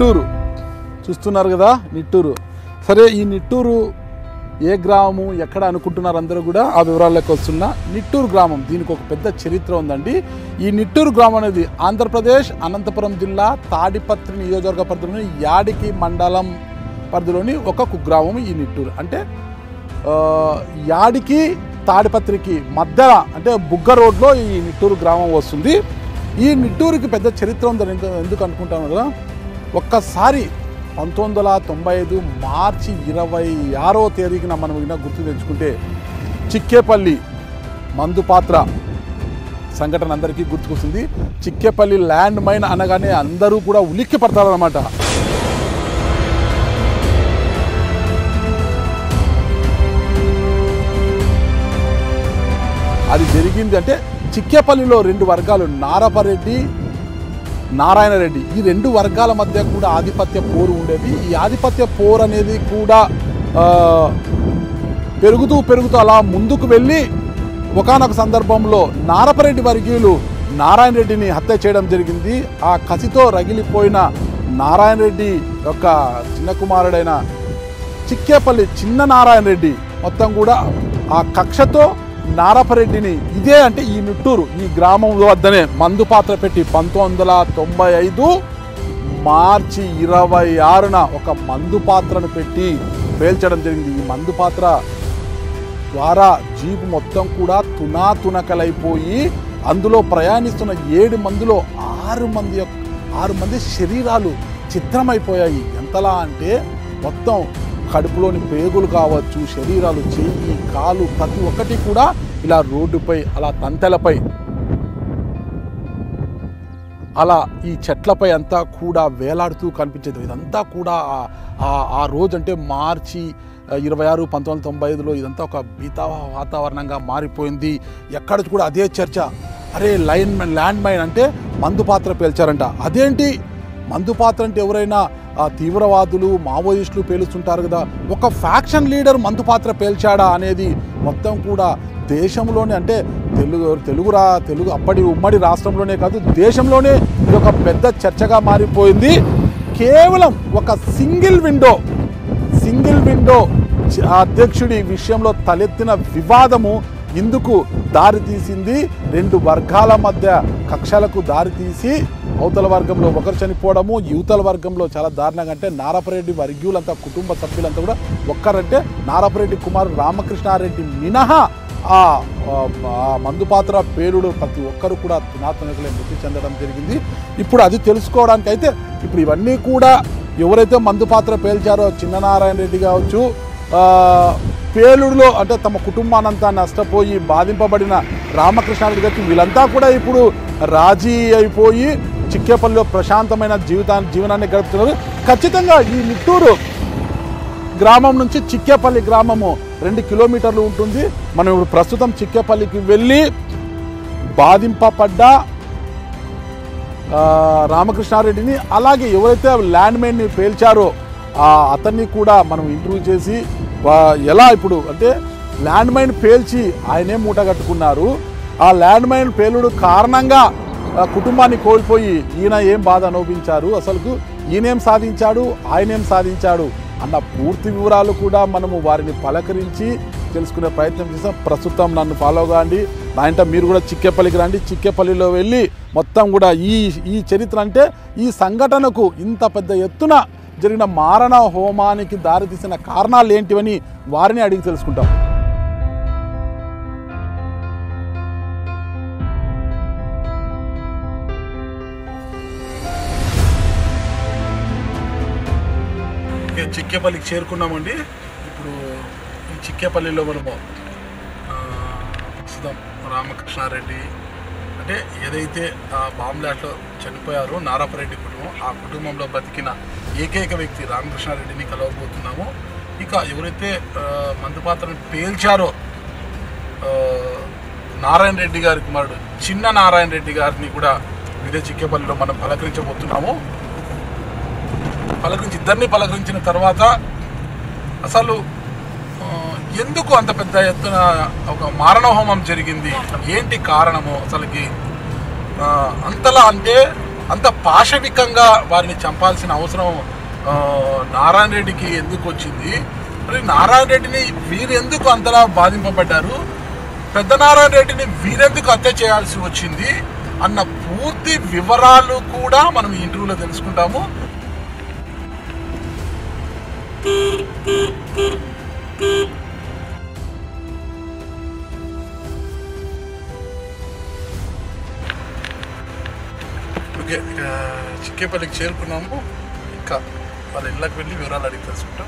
నిట్టూరు చూస్తున్నారు కదా నిట్టూరు సరే ఈ నిట్టూరు ఏ గ్రామము ఎక్కడ అనుకుంటున్నారు అందరూ కూడా ఆ వివరాల్లోకి వస్తున్నా నిట్టూరు గ్రామం దీనికి ఒక పెద్ద చరిత్ర ఉందండి ఈ నిట్టూరు గ్రామం అనేది ఆంధ్రప్రదేశ్ అనంతపురం జిల్లా తాడిపత్రి నియోజకవర్గ పరిధిలోని యాడికి మండలం పరిధిలోని ఒక కుగ్రామం ఈ నిట్టూరు అంటే ఆ, యాడికి తాడిపత్రికి మధ్య అంటే బుగ్గ రోడ్లో ఈ నిట్టూరు గ్రామం వస్తుంది ఈ నిట్టూరుకి పెద్ద చరిత్ర ఉందని ఎందుకు- ఎందుకు అనుకుంటాను కదా ఒక్కసారి పంతొమ్మిది వందల తొంభై ఐదు మార్చి ఇరవై ఆరో తేదీన మనం ఇంకా గుర్తు తెచ్చుకుంటే చిక్కేపల్లి మందుపాత్ర సంఘటన అందరికీ గుర్తుకొస్తుంది చిక్కేపల్లి ల్యాండ్ మైన్ అనగానే అందరూ కూడా ఉలిక్కి పడతారనమాట అది జరిగింది అంటే చిక్కేపల్లిలో రెండు వర్గాలు నారపరెడ్డి నారాయణ రెడ్డి ఈ రెండు వర్గాల మధ్య కూడా ఆధిపత్య పోరు ఉండేది ఈ ఆధిపత్య పోరు అనేది కూడా ఆ, పెరుగుతూ పెరుగుతూ అలా ముందుకు వెళ్ళి ఒకానొక సందర్భంలో నారపరెడ్డి వర్గీయులు నారాయణ రెడ్డిని హత్య చేయడం జరిగింది ఆ కసితో రగిలిపోయిన నారాయణ రెడ్డి యొక్క చిన్న కుమారుడైన చిక్కేపల్లి చిన్న నారాయణ రెడ్డి మొత్తం కూడా ఆ కక్షతో నారపరెడ్డిని ఇదే అంటే ఈ నిట్టూరు ఈ గ్రామం వద్దనే మందు పాత్ర పెట్టి పంతొమ్మిది వందల తొంభై ఐదు మార్చి ఇరవై ఆరున ఒక మందు పాత్రను పెట్టి పేల్చడం జరిగింది ఈ మందు పాత్ర ద్వారా జీపు మొత్తం కూడా తునాతునకలైపోయి అందులో ప్రయాణిస్తున్న ఏడు మందిలో ఆరు మంది యొక్క- ఆరు మంది శరీరాలు చిత్రమైపోయాయి ఎంతలా అంటే మొత్తం కడుపులోని పేగులు కావచ్చు శరీరాలు చెయ్యి కాలు ప్రతి ఒక్కటి కూడా ఇలా రోడ్డుపై అలా తంతెలపై అలా ఈ చెట్లపై అంతా కూడా వేలాడుతూ కనిపించేది ఇదంతా కూడా ఆ- ఆ- ఆ రోజు అంటే మార్చి ఆ, ఇరవై ఆరు పంతొమ్మిది వందల తొంభై ఐదులో ఇదంతా ఒక బీతా వాతావరణంగా మారిపోయింది ఎక్కడ కూడా అదే చర్చ అరే లైన్ మైన్ ల్యాండ్ మైన్ అంటే మందు పాత్ర పేల్చారంట అదేంటి మందు పాత్ర అంటే ఎవరైనా ఆ, తీవ్రవాదులు మావోయిస్టులు పేలుస్తుంటారు కదా ఒక ఫ్యాక్షన్ లీడర్ మందు పాత్ర పేల్చాడా అనేది మొత్తం కూడా దేశంలోనే అంటే తెలుగు తెలుగు రా తెలుగు అప్పటి ఉమ్మడి రాష్ట్రంలోనే కాదు దేశంలోనే ఇది ఒక పెద్ద చర్చగా మారిపోయింది కేవలం ఒక సింగిల్ విండో సింగిల్ విండో చ- అధ్యక్షుడి విషయంలో తలెత్తిన వివాదము ఇందుకు దారితీసింది రెండు వర్గాల మధ్య కక్షలకు దారితీసి అవతల వర్గంలో ఒకరు చనిపోవడము యువతల వర్గంలో చాలా దారుణంగా అంటే నారపరెడ్డి వర్గీయులంతా కుటుంబ సభ్యులంతా కూడా ఒక్కరంటే నారపరెడ్డి కుమారు రామకృష్ణారెడ్డి మినహా ఆ ఆ, ఆ మందుపాత్ర పేరుడు ప్రతి ఒక్కరు కూడా తునాతునకలే మృతి చెందడం జరిగింది ఇప్పుడు అది తెలుసుకోవడానికి అయితే ఇప్పుడు ఇవన్నీ కూడా ఎవరైతే మందుపాత్ర పేల్చారో చిన్ననారాయణ రెడ్డి కావచ్చు ఆ, పేలుడులో అంటే తమ కుటుంబానంతా నష్టపోయి బాధింపబడిన రామకృష్ణారెడ్డి గారికి వీళ్ళంతా కూడా ఇప్పుడు రాజీ అయిపోయి చిక్కేపల్లిలో ప్రశాంతమైన జీవితాన్ని జీవనాన్ని గడుపుతున్నారు ఖచ్చితంగా ఈ నిట్టూరు గ్రామం నుంచి చిక్కేపల్లి గ్రామము రెండు కిలోమీటర్లు ఉంటుంది మనం ఇప్పుడు ప్రస్తుతం చిక్కేపల్లికి వెళ్ళి బాధింపబడ్డ ఆ, రామకృష్ణారెడ్డిని అలాగే ఎవరైతే ల్యాండ్ మైన్ని పేల్చారో ఆ అతన్ని కూడా మనం ఇంటర్వ్యూ చేసి వా- ఎలా ఇప్పుడు అంటే ల్యాండ్ మైన్ పేల్చి ఆయనే మూట కట్టుకున్నారు ఆ ల్యాండ్ మైన్ పేలుడు కారణంగా ఆ, కుటుంబాన్ని కోల్పోయి ఈయన ఏం బాధ అనుభవించారు అసలు ఈయనేం సాధించాడు ఆయనేం సాధించాడు అన్న పూర్తి వివరాలు కూడా మనము వారిని పలకరించి తెలుసుకునే ప్రయత్నం చేస్తాం ప్రస్తుతం నన్ను ఫాలో కాండి నా ఇంట మీరు కూడా చిక్కేపల్లికి రండి చిక్కేపల్లిలో వెళ్ళి మొత్తం కూడా ఈ ఈ చరిత్ర అంటే ఈ సంఘటనకు ఇంత పెద్ద ఎత్తున జరిగిన మారణ హోమానికి దారితీసిన కారణాలు ఏంటివని వారిని అడిగి తెలుసుకుంటాం చిక్కేపల్లికి చేరుకున్నామండి ఇప్పుడు ఈ చిక్కేపల్లిలో మనము ఆ, ప్రస్తుతం రామకృష్ణారెడ్డి అంటే ఏదైతే ఆ బాంబ్లాట్లో చనిపోయారో నారాపరెడ్డి కుటుంబం ఆ కుటుంబంలో బ్రతికిన ఏకైక వ్యక్తి రామకృష్ణారెడ్డిని కలవబోతున్నాము ఇక ఎవరైతే ఆ, మందుపాత్రను పేల్చారో ఆ, నారాయణ రెడ్డి గారి కుమారుడు చిన్న నారాయణ రెడ్డి గారిని కూడా ఇదే చిక్కేపల్లిలో మనం పలకరించబోతున్నాము పలకరించి ఇద్దరిని పలకరించిన తర్వాత అసలు ఆ, ఎందుకు అంత పెద్ద ఎత్తున ఒక మారణహోమం జరిగింది ఏంటి కారణము అసలుకి ఆ, అంతలా అంటే అంత పాశవికంగా వారిని చంపాల్సిన అవసరం ఆ, నారాయణ రెడ్డికి ఎందుకు వచ్చింది మరి నారాయణ రెడ్డిని వీరెందుకు అంతలా బాధింపబడ్డారు పెద్ద నారాయణ రెడ్డిని వీరెందుకు హత్య చేయాల్సి వచ్చింది అన్న పూర్తి వివరాలు కూడా మనం ఈ ఇంటర్వ్యూలో తెలుసుకుంటాము ఓకే ఇక చిక్కేపల్లికి చేరుకున్నాము ఇంకా వాళ్ళ ఇళ్ళకి వెళ్ళి వివరాలు అడిగి తెలుసుకుంటాం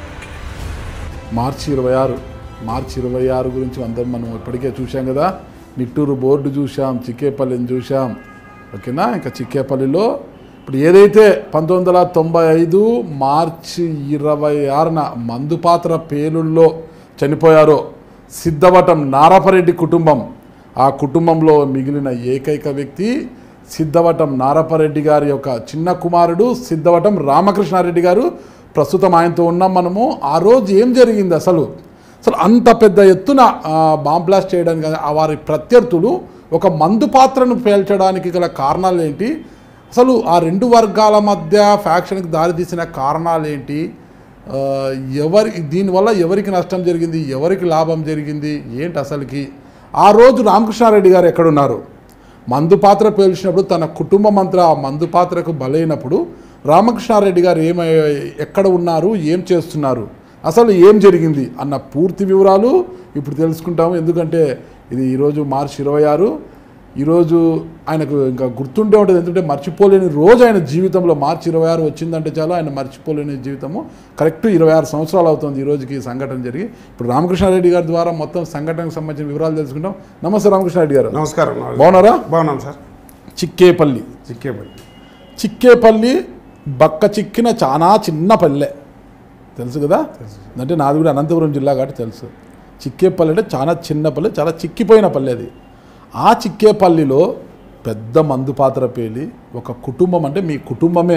మార్చి ఇరవై ఆరు మార్చి ఇరవై ఆరు గురించి అందరం మనం ఇప్పటికే చూసాం కదా నిట్టూరు బోర్డు చూసాం చిక్కేపల్లిని చూసాం ఓకేనా ఇంకా చిక్కేపల్లిలో ఇప్పుడు ఏదైతే పంతొమ్మిది వందల తొంభై ఐదు మార్చి ఇరవై ఆరున మందుపాత్ర పేలుల్లో చనిపోయారో సిద్ధవటం నారపరెడ్డి కుటుంబం ఆ కుటుంబంలో మిగిలిన ఏకైక వ్యక్తి సిద్ధవటం నారపరెడ్డి గారి యొక్క చిన్న కుమారుడు సిద్ధవటం రామకృష్ణారెడ్డి గారు ప్రస్తుతం ఆయనతో ఉన్నాం మనము ఆ రోజు ఏం జరిగింది అసలు అసలు అంత పెద్ద ఎత్తున ఆ, బాంబ్ బ్లాస్ట్ చేయడానికి ఆ వారి ప్రత్యర్థులు ఒక మందు పాత్రను పేల్చడానికి గల కారణాలు ఏంటి అసలు ఆ రెండు వర్గాల మధ్య ఫ్యాక్షన్కి దారితీసిన కారణాలు ఏంటి ఆ, ఎవరి దీనివల్ల ఎవరికి నష్టం జరిగింది ఎవరికి లాభం జరిగింది ఏంటి అసలుకి ఆ రోజు రామకృష్ణారెడ్డి గారు ఎక్కడున్నారు మందు పాత్ర పేల్చినప్పుడు తన కుటుంబం అంతా ఆ మందు పాత్రకు బలైనప్పుడు రామకృష్ణారెడ్డి గారు ఏమై ఎక్కడ ఉన్నారు ఏం చేస్తున్నారు అసలు ఏం జరిగింది అన్న పూర్తి వివరాలు ఇప్పుడు తెలుసుకుంటాము ఎందుకంటే ఇది ఈరోజు మార్చి ఇరవై ఆరు ఈరోజు ఆయనకు ఇంకా గుర్తుండే ఉంటుంది ఎందుకంటే మర్చిపోలేని రోజు ఆయన జీవితంలో మార్చి ఇరవై ఆరు వచ్చిందంటే చాలు ఆయన మర్చిపోలేని జీవితము కరెక్ట్ ఇరవై ఆరు సంవత్సరాలు అవుతుంది ఈ రోజుకి ఈ సంఘటన జరిగి ఇప్పుడు రామకృష్ణారెడ్డి గారి ద్వారా మొత్తం సంఘటనకు సంబంధించిన వివరాలు తెలుసుకుంటాం నమస్తే రామకృష్ణారెడ్డి గారు నమస్కారం బాగున్నారా బాగున్నాం సార్ చిక్కేపల్లి చిక్కేపల్లి చిక్కేపల్లి బక్క చిక్కిన చాలా చిన్న పల్లె తెలుసు కదా అంటే నాది కూడా అనంతపురం జిల్లా కాబట్టి తెలుసు చిక్కేపల్లి అంటే చాలా చిన్న పల్లె చాలా చిక్కిపోయిన పల్లె అది ఆ చిక్కేపల్లిలో పెద్ద మందు పాత్ర పేలి ఒక కుటుంబం అంటే మీ కుటుంబమే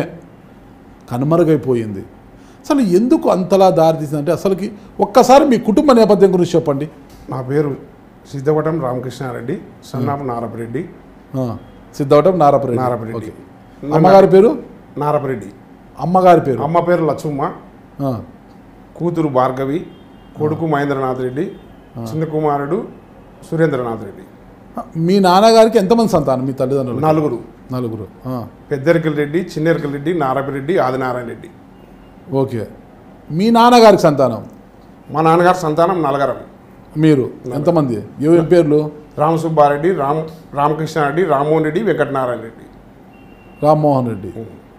కనుమరుగైపోయింది అసలు ఎందుకు అంతలా దారితీసింది అంటే అసలుకి ఒక్కసారి మీ కుటుంబ నేపథ్యం గురించి చెప్పండి నా పేరు సిద్ధవటం రామకృష్ణారెడ్డి సన్నాపు నారపరెడ్డి ఆ, సిద్ధవటం నారపరెడ్డి నారపరెడ్డి ఓకే. అమ్మగారి పేరు నారపరెడ్డి అమ్మగారి పేరు అమ్మ పేరు లచ్చుమ్మ ఆ, కూతురు భార్గవి కొడుకు మహేంద్రనాథ్ రెడ్డి చిన్న కుమారుడు సురేంద్రనాథ్ రెడ్డి మీ నాన్నగారికి ఎంతమంది సంతానం మీ తల్లిదండ్రులు నలుగురు నలుగురు ఆ, పెద్దరికల రెడ్డి చిన్నెరికల రెడ్డి నారపరెడ్డి ఆదినారాయణ రెడ్డి ఓకే మీ నాన్నగారికి సంతానం మా నాన్నగారు సంతానం నలగరం మీరు ఎంతమంది ఏం పేర్లు రామసుబ్బారెడ్డి రామ్ రామకృష్ణారెడ్డి రామ్మోహన్ రెడ్డి వెంకటనారాయణ రెడ్డి రామ్మోహన్ రెడ్డి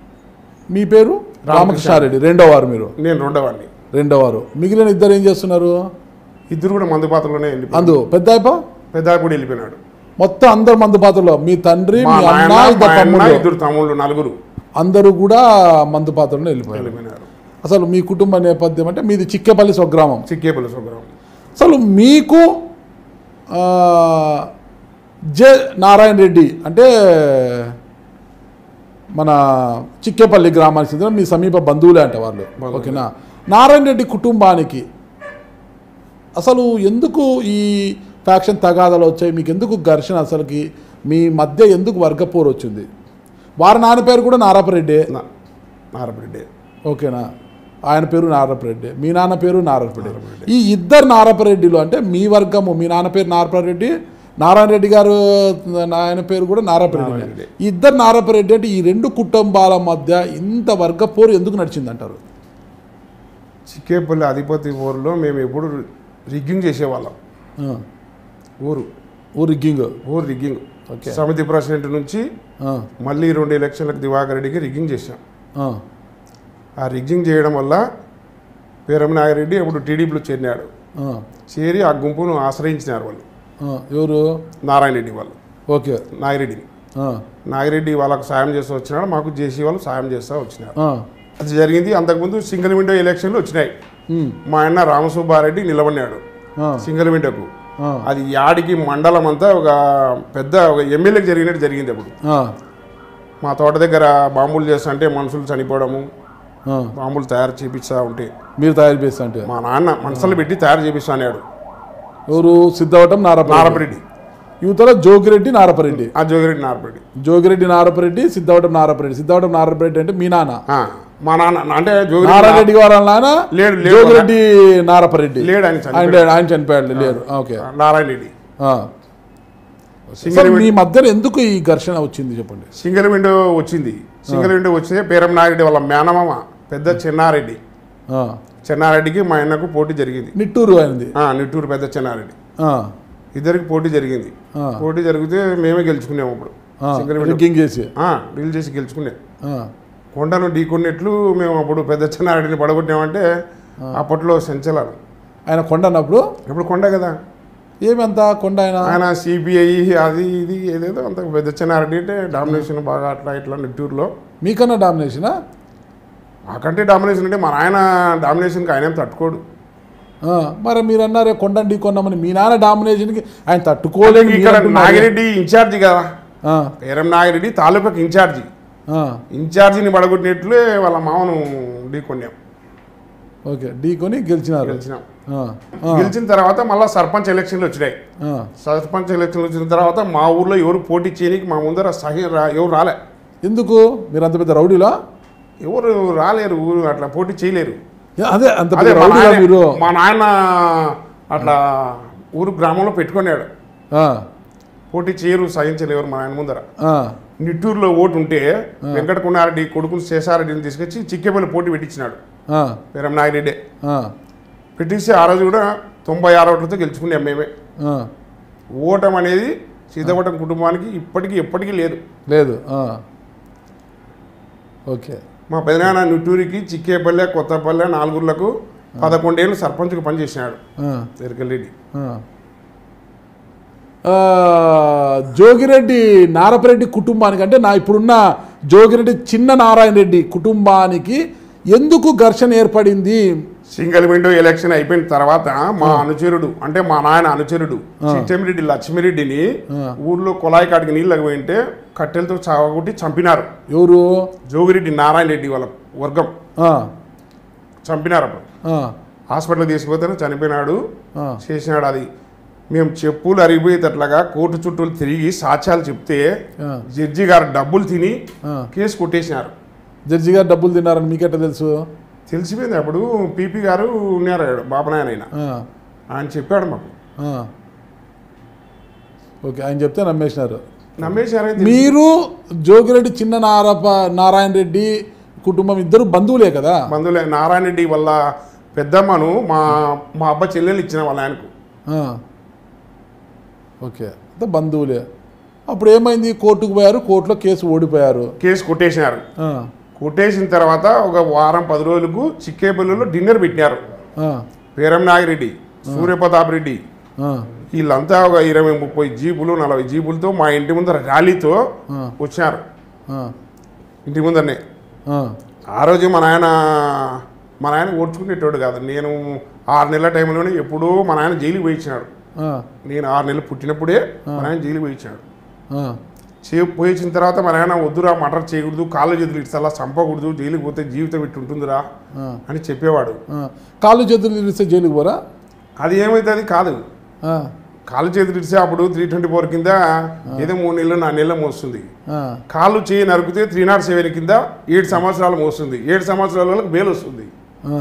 మీ పేరు రామకృష్ణారెడ్డి రెండో వారు మీరు నేను రెండవాడిని రెండో వారు మిగిలిన ఇద్దరు ఏం చేస్తున్నారు ఇద్దరు కూడా మందు పాత్రలోనే వెళ్ళిపోయాడు అందు పెద్ద అయిపో పెద్ద కూడా వెళ్ళిపోయినాడు మొత్తం అందరు మందు పాత్రలో మీ తండ్రి మా మీ అన్న నాయన ఇద్దరు మా అన్న తమ్ముళ్ళు ఇద్దరు తమ్ముళ్ళు నలుగురు అందరూ కూడా మందు పాత్రలో వెళ్ళిపోయారు వెళ్ళిపోయినారు అసలు మీ కుటుంబ నేపథ్యం అంటే మీది చిక్కేపల్లి స్వగ్రామం చిక్కేపల్లి స్వగ్రామం అసలు మీకు ఆ, జె నారాయణ రెడ్డి అంటే మన చిక్కేపల్లి గ్రామానికి చెందిన మీ సమీప బంధువులే అంట వాళ్ళు బంధువులే. ఓకేనా నారాయణ రెడ్డి కుటుంబానికి అసలు ఎందుకు ఈ ఫ్యాక్షన్ తగాదాలు వచ్చాయి మీకు ఎందుకు ఘర్షణ అసలుకి మీ మధ్య ఎందుకు వర్గపోరు వచ్చింది వారి నాన్న పేరు కూడా నారాపరెడ్డి నా- నారపరెడ్డి ఓకేనా ఆయన పేరు నారపరెడ్డి మీ నాన్న పేరు నారపరెడ్డి ఈ ఇద్దరు నారపరెడ్డిలు అంటే మీ వర్గము మీ నాన్న పేరు నారపరెడ్డి నారాయణ రెడ్డి గారు ఆయన పేరు కూడా నారపరెడ్డి నారాయణరెడ్డి. ఈ ఇద్దరు నారపరెడ్డి అంటే ఈ రెండు కుటుంబాల మధ్య ఇంత వర్గ పోరు ఎందుకు నడిచింది అంటారు చిక్కేపల్లి అధిపతి ఊరిలో మేము ఎప్పుడు రిగ్గింగ్ చేసేవాళ్ళం ఊరు ఊ రిగ్గింగ్ ఊరు రిగ్గింగ్ ఓకే. సమితి ప్రెసిడెంట్ నుంచి ఆ, మళ్ళీ రెండు ఎలక్షన్లకు దివాకర్ రెడ్డికి రిగ్గింగ్ చేశాం ఆ, ఆ రిగ్గింగ్ చేయడం వల్ల పేరమ నాగిరెడ్డి అప్పుడు టీడీపీలో చేరినాడు ఆ, చేరి ఆ గుంపును ఆశ్రయించినారు వాళ్ళు ఆ, ఎవరు నారాయణ రెడ్డి వాళ్ళు ఓకే నాగిరెడ్డిని ఆ, నాగిరెడ్డి వాళ్ళకు సాయం చేస్తూ వచ్చినాడు మాకు జేసీ వాళ్ళు సాయం చేస్తూ వచ్చినారు ఆ, అది జరిగింది అంతకుముందు సింగిల్ విండో ఎలక్షన్లు వచ్చినాయి ఉమ్, మా అన్న రామసుబ్బారెడ్డి నిలబడినాడు ఆ, సింగిల్ విండోకు ఆ, అది యాడికి మండలం అంతా ఒక పెద్ద ఒక ఎమ్మెల్యేకి జరిగినట్టు జరిగింది అప్పుడు ఆ, మా తోట దగ్గర బాంబులు చేస్తా అంటే మనుషులు చనిపోవడము ఆ. బాంబులు తయారు చేపిస్తా ఉంటే మీరు తయారు చేస్తా అంటే మా నాన్న మనసులు పెట్టి తయారు చేపిస్తా అన్నాడు ఎవరు సిద్ధవటం నారపరెడ్డి నారపరెడ్డి యువతలో జోగిరెడ్డి నారపరెడ్డి ఆ జోగిరెడ్డి నారపరెడ్డి జోగిరెడ్డి నారపరెడ్డి సిద్ధవటం నారపరెడ్డి సిద్ధవటం నారపరెడ్డి అంటే మీ నాన్న ఆ, మా నాన్న అంటే జోగిరెడ్డి నారారెడ్డి గారు వాళ్ళ నాన్న లేడు, లేడు. జోగిరెడ్డి నారపరెడ్డి లేడు ఆయన ఆయన చనిపోయాడు. లేడు, ఆయన చనిపోయాడు లేరు ఓకే నారాయణ రెడ్డి ఆ. సింగిల్ సార్ విండో మీ మధ్యలో ఎందుకు ఈ ఘర్షణ వచ్చింది చెప్పండి సింగిల్ విండో వచ్చింది సింగిల్ విండో వచ్చింది పేరం నారెడ్డి వాళ్ళ మేనమామ పెద్ద చెన్నారెడ్డి ఆ. చెన్నారెడ్డికి మా అన్నకు పోటీ జరిగింది నిట్టూరు అయింది ఆ, నిట్టూరు పెద్ద చెన్నారెడ్డి ఆ. ఇద్దరికి పోటీ జరిగింది ఆ. పోటీ జరిగితే మేమే గెలుచుకున్నాము ఇప్పుడు ఆ. సింగిల్ విండో రిగ్గింగ్ చేసి డీల్ చేసి గెలుచుకునే ఆ. కొండను ఢీకొన్నట్లు మేము అప్పుడు పెద్ద చెన్నారెడ్డిని పడగొట్టామంటే అప్పట్లో సంచలనం ఆయన కొండ అన్నప్పుడు ఇప్పుడు కొండ కదా ఏమి అంత కొండ ఆయన ఆయన సిపిఐ అది ఇది ఏదేదో అంత పెద్ద చెన్నారెడ్డి అంటే డామినేషన్ బాగా అట్లా ఇట్లా నిట్టూరులో మీకన్నా డామినేషనా మాకంటే డామినేషన్ అంటే మా నాయన డామినేషన్కి ఆయన ఏం తట్టుకోడు ఆ, మరి మీరు అన్నారే కొండండి కొన్నామని మీ నాన్న డామినేషన్కి ఆయన తట్టుకోలేని ఇక్కడ నాగిరెడ్డి ఇన్ఛార్జి కదా ఆ, పేరం నాగిరెడ్డి తాలూకాకి ఇన్ఛార్జి ఆ, ఇన్ఛార్జిని పడగొట్టినట్లే వాళ్ళ మామను ఢీకొన్నాం ఓకే ఢీ కొని గెలిచినారు గెలిచినాం ఆ, ఆ, గెలిచిన తర్వాత మళ్ళీ సర్పంచ్ ఎలక్షన్లు వచ్చినాయి ఆ. సర్పంచ్ ఎలక్షన్లు వచ్చిన తర్వాత మా ఊర్లో ఎవరు పోటీ చేయడానికి మా ముందర సహి రా- ఎవరు రాలే ఎందుకు మీరు అంత పెద్ద రౌడీలా ఎవరు రాలేరు ఊరు అట్లా పోటీ చేయలేరు అదే అంత అదే పెద్ద మా రౌడీలా నాయన మీరు మా నాయన అట్లా ఊరు గ్రామంలో పెట్టుకున్నాడు ఆ, పోటీ చేయరు సహించలేరు మా నాయన ముందర ఆ, నిట్టూరులో ఓటు ఉంటే వెంకటకుమారెడ్డి కొడుకుని శేషారెడ్డిని తీసుకొచ్చి చిక్కేపల్లి పోటీ పెట్టించినాడు ఆ, పేరం నాగిరెడ్డి ఆ, పెట్టించి ఆ రోజు కూడా తొంభై ఆరు ఓట్లతో గెలుచుకున్నాం మేమే ఆ. ఓటం అనేది సీతవటం కుటుంబానికి ఇప్పటికీ ఎప్పటికీ లేదు లేదు ఆ. ఓకే మా పెదనాన్న నిట్టూరికి చిక్కేపల్లె కొత్తపల్లె నాలుగుర్లకు పదకొండేళ్ళు సర్పంచ్కి పనిచేసినాడు ఆ, ఎరకల్రెడ్డి ఆ. ఆ, జోగిరెడ్డి నారపరెడ్డి కుటుంబానికి అంటే నా ఇప్పుడున్న జోగిరెడ్డి చిన్న నారాయణ రెడ్డి కుటుంబానికి ఎందుకు ఘర్షణ ఏర్పడింది సింగిల్ విండో ఎలక్షన్ అయిపోయిన తర్వాత మా అనుచరుడు అంటే మా నాయన అనుచరుడు చిట్టమిరెడ్డి లక్ష్మిరెడ్డిని ఊర్లో కుళాయి కాడికి నీళ్ళకి పోయింటే కట్టెలతో చావగొట్టి చంపినారు ఎవరు జోగిరెడ్డి నారాయణ రెడ్డి వాళ్ళ వర్గం ఆ, చంపినారు అప్పుడు ఆ, హాస్పిటల్ తీసుకుపోతే చనిపోయినాడు ఆ, చేసినాడు అది మేము చెప్పులు అరిగిపోయేటట్లుగా కోర్టు చుట్టూ తిరిగి సాక్ష్యాలు చెప్తే ఆ, జడ్జి గారు డబ్బులు తిని ఆ. కేసు కొట్టేసినారు జడ్జి గారు డబ్బులు తిన్నారని మీకెట్ట తెలుసు తెలిసిపోయింది అప్పుడు పీపీ గారు ఉన్నారు బాబనాయన ఆయన ఆ, ఆయన చెప్పాడు మాకు ఆ. ఓకే ఆయన చెప్తే నమ్మేసినారు నమ్మేశారే మీరు జోగిరెడ్డి చిన్న నారప నారాయణ రెడ్డి కుటుంబం ఇద్దరు బంధువులే కదా బంధువులే నారాయణ రెడ్డి వల్ల పెద్దమ్మను మా మా అబ్బా చెల్లెలు ఇచ్చిన వాళ్ళ ఆయనకు ఆ. ఓకే అంతా బంధువులే అప్పుడు ఏమైంది కోర్టుకు పోయారు కోర్టులో కేసు ఓడిపోయారు కేసు కొట్టేసినారు ఆ, కొట్టేసిన తర్వాత ఒక వారం పది రోజులకు చిక్కేపల్లిలో డిన్నర్ పెట్టినారు ఆ, పేరం నాగిరెడ్డి సూర్యప్రతాప్ రెడ్డి ఆ, వీళ్ళంతా ఒక ఇరవై ముప్పై జీపులు నలభై జీపులతో మా ఇంటి ముందర ర్యాలీతో ఆ, వచ్చారు ఆ, ఇంటి ముందరనే ఆ, ఆ రోజు మా నాయన మా నాయన ఓడ్చుకునేటోడు కాదు నేను ఆరు నెలల టైంలోనే ఎప్పుడూ మా నాయన జైలుకి పోయించినాడు ఆ, నేను ఆరు నెలలు పుట్టినప్పుడే మా నాయన జైలుకి పోయించాడు ఆ, చే పోయించిన తర్వాత మా నాయన వద్దురా మటర్ చేయకూడదు కాళ్ళు చేతులు ఇట్లా చంపకూడదు జైలుకి పోతే జీవితం ఇట్టు ఉంటుందిరా ఆ, అని చెప్పేవాడు ఆ. కాళ్ళు చేతులు తెలిస్తే జైలుకి పోరా అది ఏమైతుంది కాదు ఆ, కాళ్ళు చేతులు ఇడిస్తే అప్పుడు త్రీ ట్వంటీ ఫోర్ కింద ఏదో మూడు నెలలు నాలుగు నెలలు మోస్తుంది ఆ, కాళ్ళు చేయి నరికితే త్రీ నాట్ సెవెన్ కింద ఏడు సంవత్సరాలు మోస్తుంది ఏడు సంవత్సరాల వాళ్ళకి బెయిల్ వస్తుంది ఆ.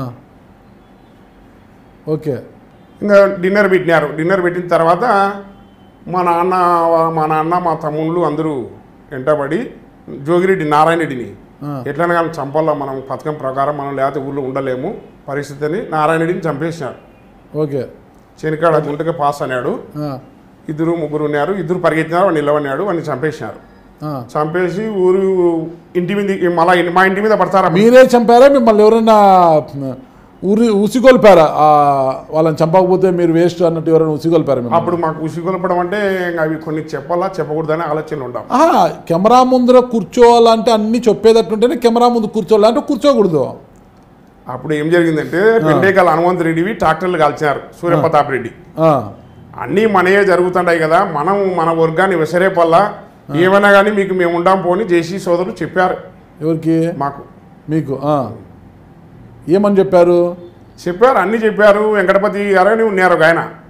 ఓకే ఇంకా డిన్నర్ పెట్టినారు డిన్నర్ పెట్టిన తర్వాత మా నాన్న మా నాన్న మా తమ్ముళ్ళు అందరూ వెంటబడి జోగిరెడ్డి నారాయణ రెడ్డిని ఆ. ఎట్లైనా కానీ చంపాలా మనం పథకం ప్రకారం మనం లేకపోతే ఊళ్ళో ఉండలేము పరిస్థితిని నారాయణ రెడ్డిని చంపేసినారు ఓకే చెనికాడ గుంటకి పాస్ అన్నాడు ఆ, ఇద్దరు ముగ్గురు ఉన్నారు ఇద్దరు పరిగెత్తినారు వాడు నిలవన్నాడు వాడిని చంపేసినారు ఆ. చంపేసి ఊరు ఇంటి మీద మళ్ళా ఇన్- మా ఇంటి మీద పడతారా మీరే చంపారా మిమ్మల్ని ఎవరైనా ఊరి ఉసిగొల్పారా ఆ, వాళ్ళని చంపకపోతే మీరు వేస్ట్ అన్నట్టు ఎవరైనా ఉసిగొల్పారా మిమ్మల్ని? అప్పుడు మాకు ఉసిగొలపడం అంటే ఇంకా అవి కొన్ని చెప్పాలా చెప్పకూడదని ఆలోచనలు ఉంటాం ఆహా, కెమెరా ముందర కూర్చోవాలంటే అన్ని చెప్పేటట్టుంటేనే కెమెరా ముందు కూర్చోవాలంటే కూర్చోకూడదు అప్పుడు ఏం జరిగిందంటే పెండేకాల హనుమంత్ రెడ్డివి ట్రాక్టర్లు కాల్చినారు సూర్యప్రతాప్ రెడ్డి ఆ, అన్నీ మనయే జరుగుతుంటాయి కదా మనం మన వర్గాన్ని విసరేపల్లా ఏమైనా కానీ మీకు మేము ఉండాం పోని జేసీ సోదరులు చెప్పారు ఎవరికి మాకు మీకు ఆ. ఏమని చెప్పారు చెప్పారు అన్నీ చెప్పారు వెంకటపతి గారు అని ఉన్నారు ఒక ఆయన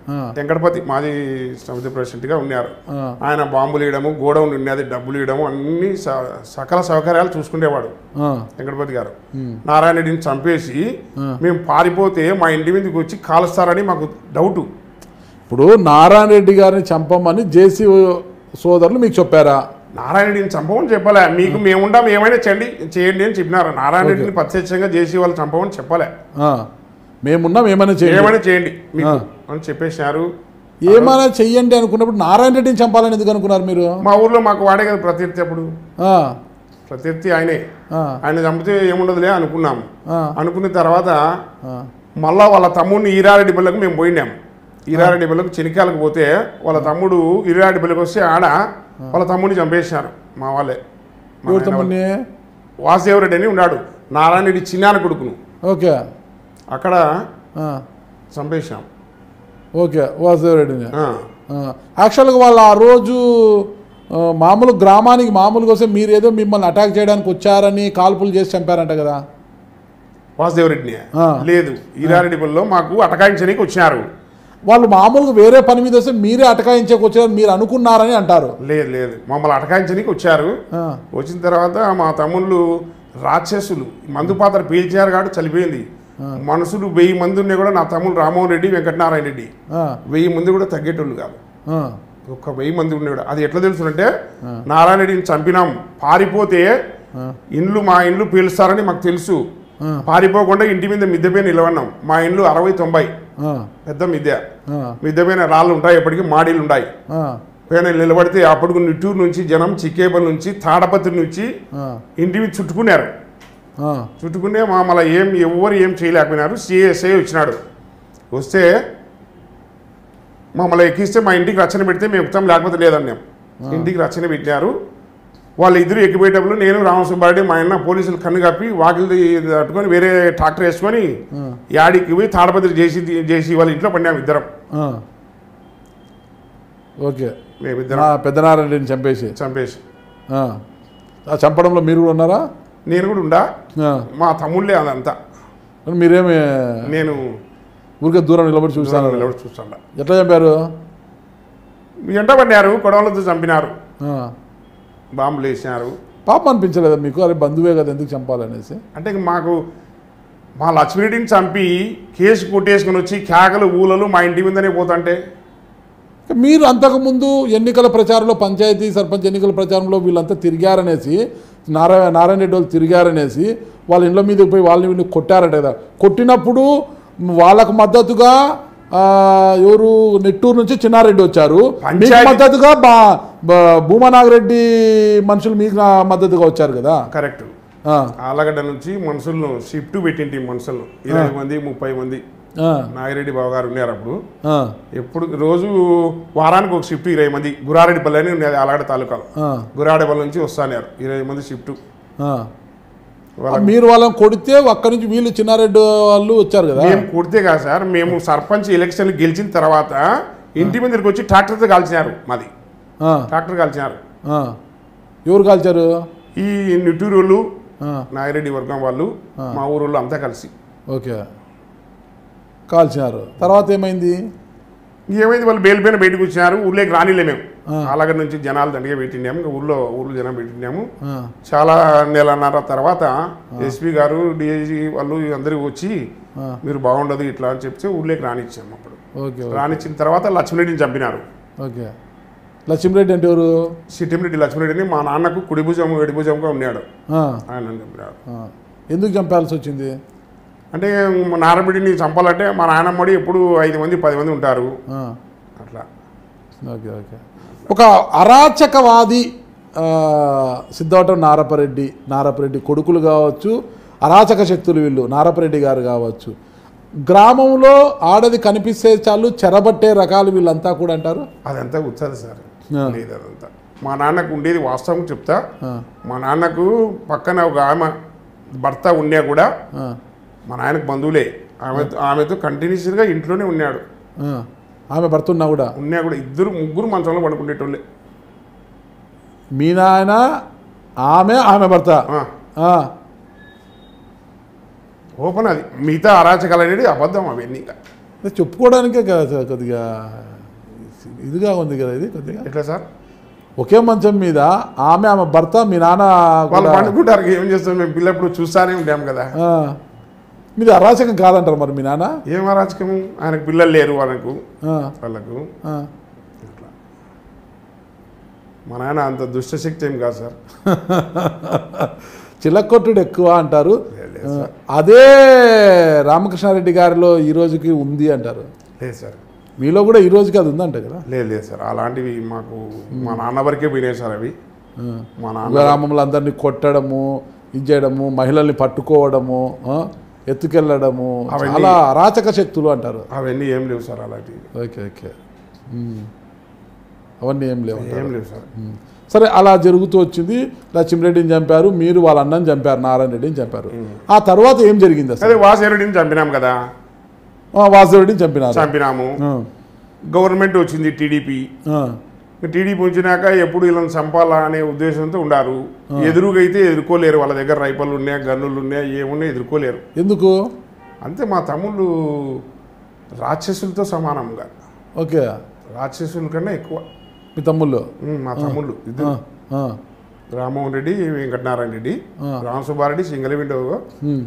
ఆ, వెంకటపతి మాజీ సమితి ప్రెసిడెంట్గా ఉన్నారు ఆ, ఆయన బాంబులు వేయడము గోడౌన్ ఉన్నది డబ్బులు ఇవ్వడము అన్ని స- సకల సౌకర్యాలు చూసుకునేవాడు ఆ, వెంకటపతి గారు ఉమ్, నారాయణ రెడ్డిని చంపేసి ఆ. మేము పారిపోతే మా ఇంటి మీదకి వచ్చి కాలుస్తారని మాకు డౌటు ఇప్పుడు నారాయణ రెడ్డి గారిని చంపమని జేసీ సోదరులు మీకు చెప్పారా నారాయణ రెడ్డిని చంపమని చెప్పలే మీకు మేముండాం ఏమైనా చేయండి చేయండి అని చెప్పినారు నారాయణ రెడ్డిని ప్రత్యక్షంగా చేసి వాళ్ళు చంపమని చెప్పలే ఆ, మేమున్నాం ఏమైనా చేయండి ఏమైనా చేయండి మీకు ఆ. అని చెప్పేసినారు ఏమైనా చెయ్యండి అనుకున్నప్పుడు నారాయణ రెడ్డిని చంపాలని ఎందుకు అనుకున్నారు మీరు మా ఊర్లో మాకు వాడే కదా ప్రత్యర్థి అప్పుడు ఆ, ప్రత్యర్థి ఆయనే ఆ, ఆయన చంపితే ఏముండదులే అనుకున్నాం ఆ, అనుకున్న తర్వాత ఆ, మళ్ళా వాళ్ళ తమ్ముడిని ఈరారెడ్డి బిల్లకు మేము పోయినాం ఈరారెడ్డి బిల్లకు చెనికాలకు పోతే వాళ్ళ తమ్ముడు ఈరారెడ్డి బిల్లకు వస్తే ఆడ వాళ్ళ తమ్ముడిని చంపేసినారు మా వాళ్ళే మా ఎవరు నాయన తమ్ముడిని వాళ్ళు. వాసుదేవరెడ్డి అని ఉన్నాడు నారాయణ రెడ్డి చిన్నాన కొడుకును ఓకే అక్కడ ఆ, చంపేశాం ఓకే వాసుదేవరెడ్డిని ఆ. ఆ, యాక్చువల్గా వాళ్ళు ఆ రోజు ఆ, మామూలు గ్రామానికి మామూలుగా వస్తే మీరు ఏదో మిమ్మల్ని అటాక్ చేయడానికి వచ్చారని కాల్పులు చేసి చంపారంట కదా వాసుదేవరెడ్డిని ఆ. లేదు ఈరారెడ్డి బిల్లలో మాకు అటకాయించడానికి వచ్చినారు వాళ్ళు మామూలుగా వేరే పని మీద వస్తే మీరే అటకాయించక వచ్చారని మీరు అనుకున్నారని అంటారు లేదు లేదు మమ్మల్ని అటకాయించడానికి వచ్చారు ఆ, వచ్చిన తర్వాత మా తమ్ముళ్ళు రాక్షసులు మందు పాత్ర పీల్చారు కాబట్టి చనిపోయింది మనుషులు వెయ్యి మంది ఉన్నా కూడా నా తమ్ముడు రామ్మోహన్ రెడ్డి వెంకటనారాయణ రెడ్డి ఆ, వెయ్యి మంది కూడా తగ్గేటోళ్ళు కాదు ఆ, ఒక వెయ్యి మంది ఉన్నాడు అది ఎట్లా తెలుసునంటే నారాయణ రెడ్డిని చంపినాం పారిపోతే ఆ, ఇండ్లు మా ఇండ్లు పీలుస్తారని మాకు తెలుసు ఆ. పారిపోకుండా ఇంటి మీద మిద్దె పైన నిలవన్నాం మా ఇండ్లు అరవై తొంభై ఆ, పెద్ద మిద్దె ఆ, మిద్దె పైన రాళ్ళు ఉంటాయి ఎప్పటికీ మాడీలు ఉంటాయి ఆ, పైన నిలబడితే అప్పటికి నిట్టూరు నుంచి జనం చిక్కేపల్లి నుంచి తాడపత్రి నుంచి ఆ, ఇంటి మీద చుట్టుకున్నారు ఆ, చుట్టుకునే మా మళ్ళీ ఏం ఎవ్వరు ఏం చేయలేకపోయినారు సిఎస్ఐ వచ్చినాడు వస్తే మమ్మల్ని ఎక్కిస్తే మా ఇంటికి రచన పెడితే మేము ఎక్కుతాం లేకపోతే లేదన్నాం ఇంటికి రచన పెట్టారు వాళ్ళు ఇద్దరు ఎక్కిపోయేటప్పుడు నేను రామసుబ్బారెడ్డి మా అన్న పోలీసులు కన్ను కప్పి వాకిలి తట్టుకొని వేరే ట్రాక్టర్ వేసుకొని యాడికి పోయి తాడపత్రి చేసి చేసి వాళ్ళ ఇంట్లో పడినాం ఇద్దరం ఆ. ఓకే మేమిద్దరం నా పెద్దనారాయణ రెడ్డిని చంపేసి చంపేసి ఆ. ఆ చంపడంలో మీరు కూడా ఉన్నారా నేను కూడా ఉండా ఆ. మా తమ్ముళ్ళే అదంతా మరి మీరేమి నేను ఊరికే దూరం నిలబడి చూస్తాను నిలబడి చూస్తాను ఎట్లా చంపారు ఎంట పడినారు కొడవలతో చంపినారు ఆ. బాంబులు వేసినారు పాపం అనిపించలేదా మీకు అరే బంధువే కదా ఎందుకు చంపాలనేసి అంటే ఇంక మాకు మా లక్ష్మీరెడ్డిని చంపి కేసు కొట్టేసుకుని వచ్చి కేకలు ఊలలు మా ఇంటి మీదనే పోతుంటే మీరు అంతకుముందు ఎన్నికల ప్రచారంలో పంచాయతీ సర్పంచ్ ఎన్నికల ప్రచారంలో వీళ్ళంతా తిరిగారనేసి నారాయణ నారాయణ రెడ్డి వాళ్ళు తిరిగారనేసి వాళ్ళ ఇండ్ల మీదకి పోయి వాళ్ళని వీళ్ళు కొట్టారట కదా కొట్టినప్పుడు వాళ్ళకు మద్దతుగా ఆ, ఎవరు నెట్టూరు నుంచి చిన్నారెడ్డి వచ్చారు మీకు పంచాయతీ- మద్దతుగా బా బా- భూమనాగరెడ్డి మనుషులు మీకు నా మద్దతుగా వచ్చారు కదా కరెక్ట్ ఆ, ఆలగడ్డ నుంచి మనుషులను షిఫ్ట్ పెట్టింటి మనుషులను ఇరవై మంది ముప్పై మంది ఆ, నాగిరెడ్డి బాబు గారు ఉన్నారు అప్పుడు ఆ, ఎప్పుడు రోజు వారానికి ఒక షిఫ్ట్ ఇరవై మంది గురారెడ్డిపల్లి అని ఉన్నది ఆలగడ్డ తాలూకాలో ఆ, గురారెడ్డిపల్లి నుంచి వస్తాన్నారు ఇరవై మంది షిఫ్ట్ ఆ. మీరు వాళ్ళని కొడితే అక్కడి నుంచి వీళ్ళు చిన్నారెడ్డి వాళ్ళు వచ్చారు కదా మేము కొడితే కాదు సార్ మేము సర్పంచ్ ఎలక్షన్లు గెలిచిన తర్వాత ఇంటి మీదకి వచ్చి ట్రాక్టర్తో కాల్చినారు మాది ఆ, ట్రాక్టర్ కాల్చినారు ఆ. ఎవరు కాల్చారు ఈ నిట్టూరు వాళ్ళు ఆ, నాగిరెడ్డి వర్గం వాళ్ళు మా ఊరు అంతా కలిసి ఓకే కాల్చినారు తర్వాత ఏమైంది ఏమైంది వాళ్ళు బెయిల్ పైన బయటకు వచ్చినారు ఊళ్ళోకి రానిలే మేము ఆ. అలాగ నుంచి జనాలు దండిగా పెట్టినాము ఇంకా ఊళ్ళో ఊళ్ళో జనం పెట్టినాము ఆ, చాలా నెలన్నర తర్వాత ఎస్పీ గారు డిఐజీ వాళ్ళు అందరూ వచ్చి ఆ, మీరు బాగుండదు ఇట్లా అని చెప్తే ఊళ్ళోకి రానిచ్చాము అప్పుడు ఓకే ఓకే, రానిచ్చిన తర్వాత లక్ష్మణరెడ్డిని చంపినారు ఓకే లక్ష్మీరెడ్డి అంటే ఎవరు సిట్టిమిరెడ్డి లక్ష్మణరెడ్డిని మా నాన్నకు కుడి భుజం ఎడి భుజంగా ఉన్నాడు ఆ, ఆయన చంపినారు ఆ. ఎందుకు చంపాల్సి వచ్చింది అంటే మా నారబిడ్డిని చంపాలంటే మా నాయనమ్మడి ఎప్పుడు ఐదు మంది పది మంది ఉంటారు ఆ, అట్లా ఓకే ఓకే ఒక అరాచకవాది ఆ, సిద్ధవటం నారపరెడ్డి నారపరెడ్డి కొడుకులు కావచ్చు అరాచక శక్తులు వీళ్ళు నారపరెడ్డి గారు కావచ్చు గ్రామంలో ఆడది కనిపిస్తే చాలు చెరబట్టే రకాలు వీళ్ళంతా కూడా అంటారు అదంతా ఉత్సాది సార్ ఆ. లేదు అదంతా మా నాన్నకు ఉండేది వాస్తవం చెప్తా ఆ, మా నాన్నకు పక్కన ఒక ఆమె భర్త ఉన్నా కూడా ఆ, మా నాయనకు బంధువులే ఆమె ఆమెతో కంటిన్యూస్గా ఇంట్లోనే ఉన్నాడు ఆ. ఆమె భర్త ఉన్నా కూడా ఉన్నా కూడా ఇద్దరు ముగ్గురు మంచంలో పడుకునేటోళ్ళే మీ నాయన ఆమె ఆమె భర్త ఆ, ఆ, ఓపెన్ అది మిగతా అరాచకాలు అనేది అబద్ధం అవన్నీ ఇంకా ఇది చెప్పుకోవడానికే కదా కొద్దిగా ఇదిగా ఉంది కదా ఇది కొద్దిగా ఎట్లా సార్ ఒకే మంచం మీద ఆమె ఆమె భర్త మీ నాన్న వాళ్ళు కూడా- పండుకుంటారు ఏం చేస్తాం మేము పిల్లప్పుడు చూస్తానే ఉంటాం కదా ఆ. మీది అరాచకం కాదంటారు మరి మీ నాన్న ఏం అరాచకం ఆయనకు పిల్లలు లేరు వాళ్ళకు ఆ, వాళ్ళకు ఆ. ఇట్లా మా నాయన అంత దుష్టశక్తి ఏం కాదు సార్ చిలకొట్టుడు ఎక్కువ అంటారు లేదు, లేదు ఆ, అదే రామకృష్ణారెడ్డి గారిలో ఈ రోజుకి ఉంది అంటారు లేదు సార్ మీలో కూడా ఈ రోజుకి అది ఉందంట కదా లేదు లేదు సార్ అలాంటివి మాకు మా నాన్న వరకే పోయినాయి సార్ అవి ఆ. మా నాన్న గ్రామంలో అందరినీ కొట్టడము ఇది చేయడము మహిళల్ని పట్టుకోవడము ఆ, ఎత్తుకెళ్ళడము అవన్నీ- చాలా అరాచక శక్తులు అంటారు అవన్నీ ఏం లేవు సార్ అలాంటివి ఓకే ఓకే ఉమ్. అవన్నీ ఏం లేవు అంటారు. ఏం లేవు సార్ ఉమ్. సరే అలా జరుగుతూ వచ్చింది లక్ష్మీరెడ్డిని చంపారు మీరు వాళ్ళ అన్నని చంపారు నారాయణ రెడ్డిని చంపారు ఆ తర్వాత ఏం జరిగింది అసలు అదే వాసేరెడ్డిని చంపినాం కదా ఆ, వాసురెడ్డిని చంపినారు చంపినాము ఆ, గవర్నమెంట్ వచ్చింది టీడీపీ ఆ, టీడీపీ వచ్చినాక ఎప్పుడు వీళ్ళని చంపాలా అనే ఉద్దేశంతో ఉండారు ఎదురుగా అయితే ఎదుర్కోలేరు వాళ్ళ దగ్గర రైఫల్ ఉన్నాయా గన్నులు ఉన్నాయా ఏమున్నాయి ఎదుర్కోలేరు ఎందుకు అంతే మా తమ్ముళ్ళు రాక్షసులతో సమానంగా ఓకే రాక్షసుల కన్నా ఎక్కువ మీ తమ్ముళ్ళు ఉమ్, మా తమ్ముళ్ళు ఆ, ఇద్దరు ఆ, రామ్మోహన్ రెడ్డి వెంకటనారాయణ రెడ్డి ఆ. రామసుబ్బారెడ్డి సింగల్ విండో ఉమ్.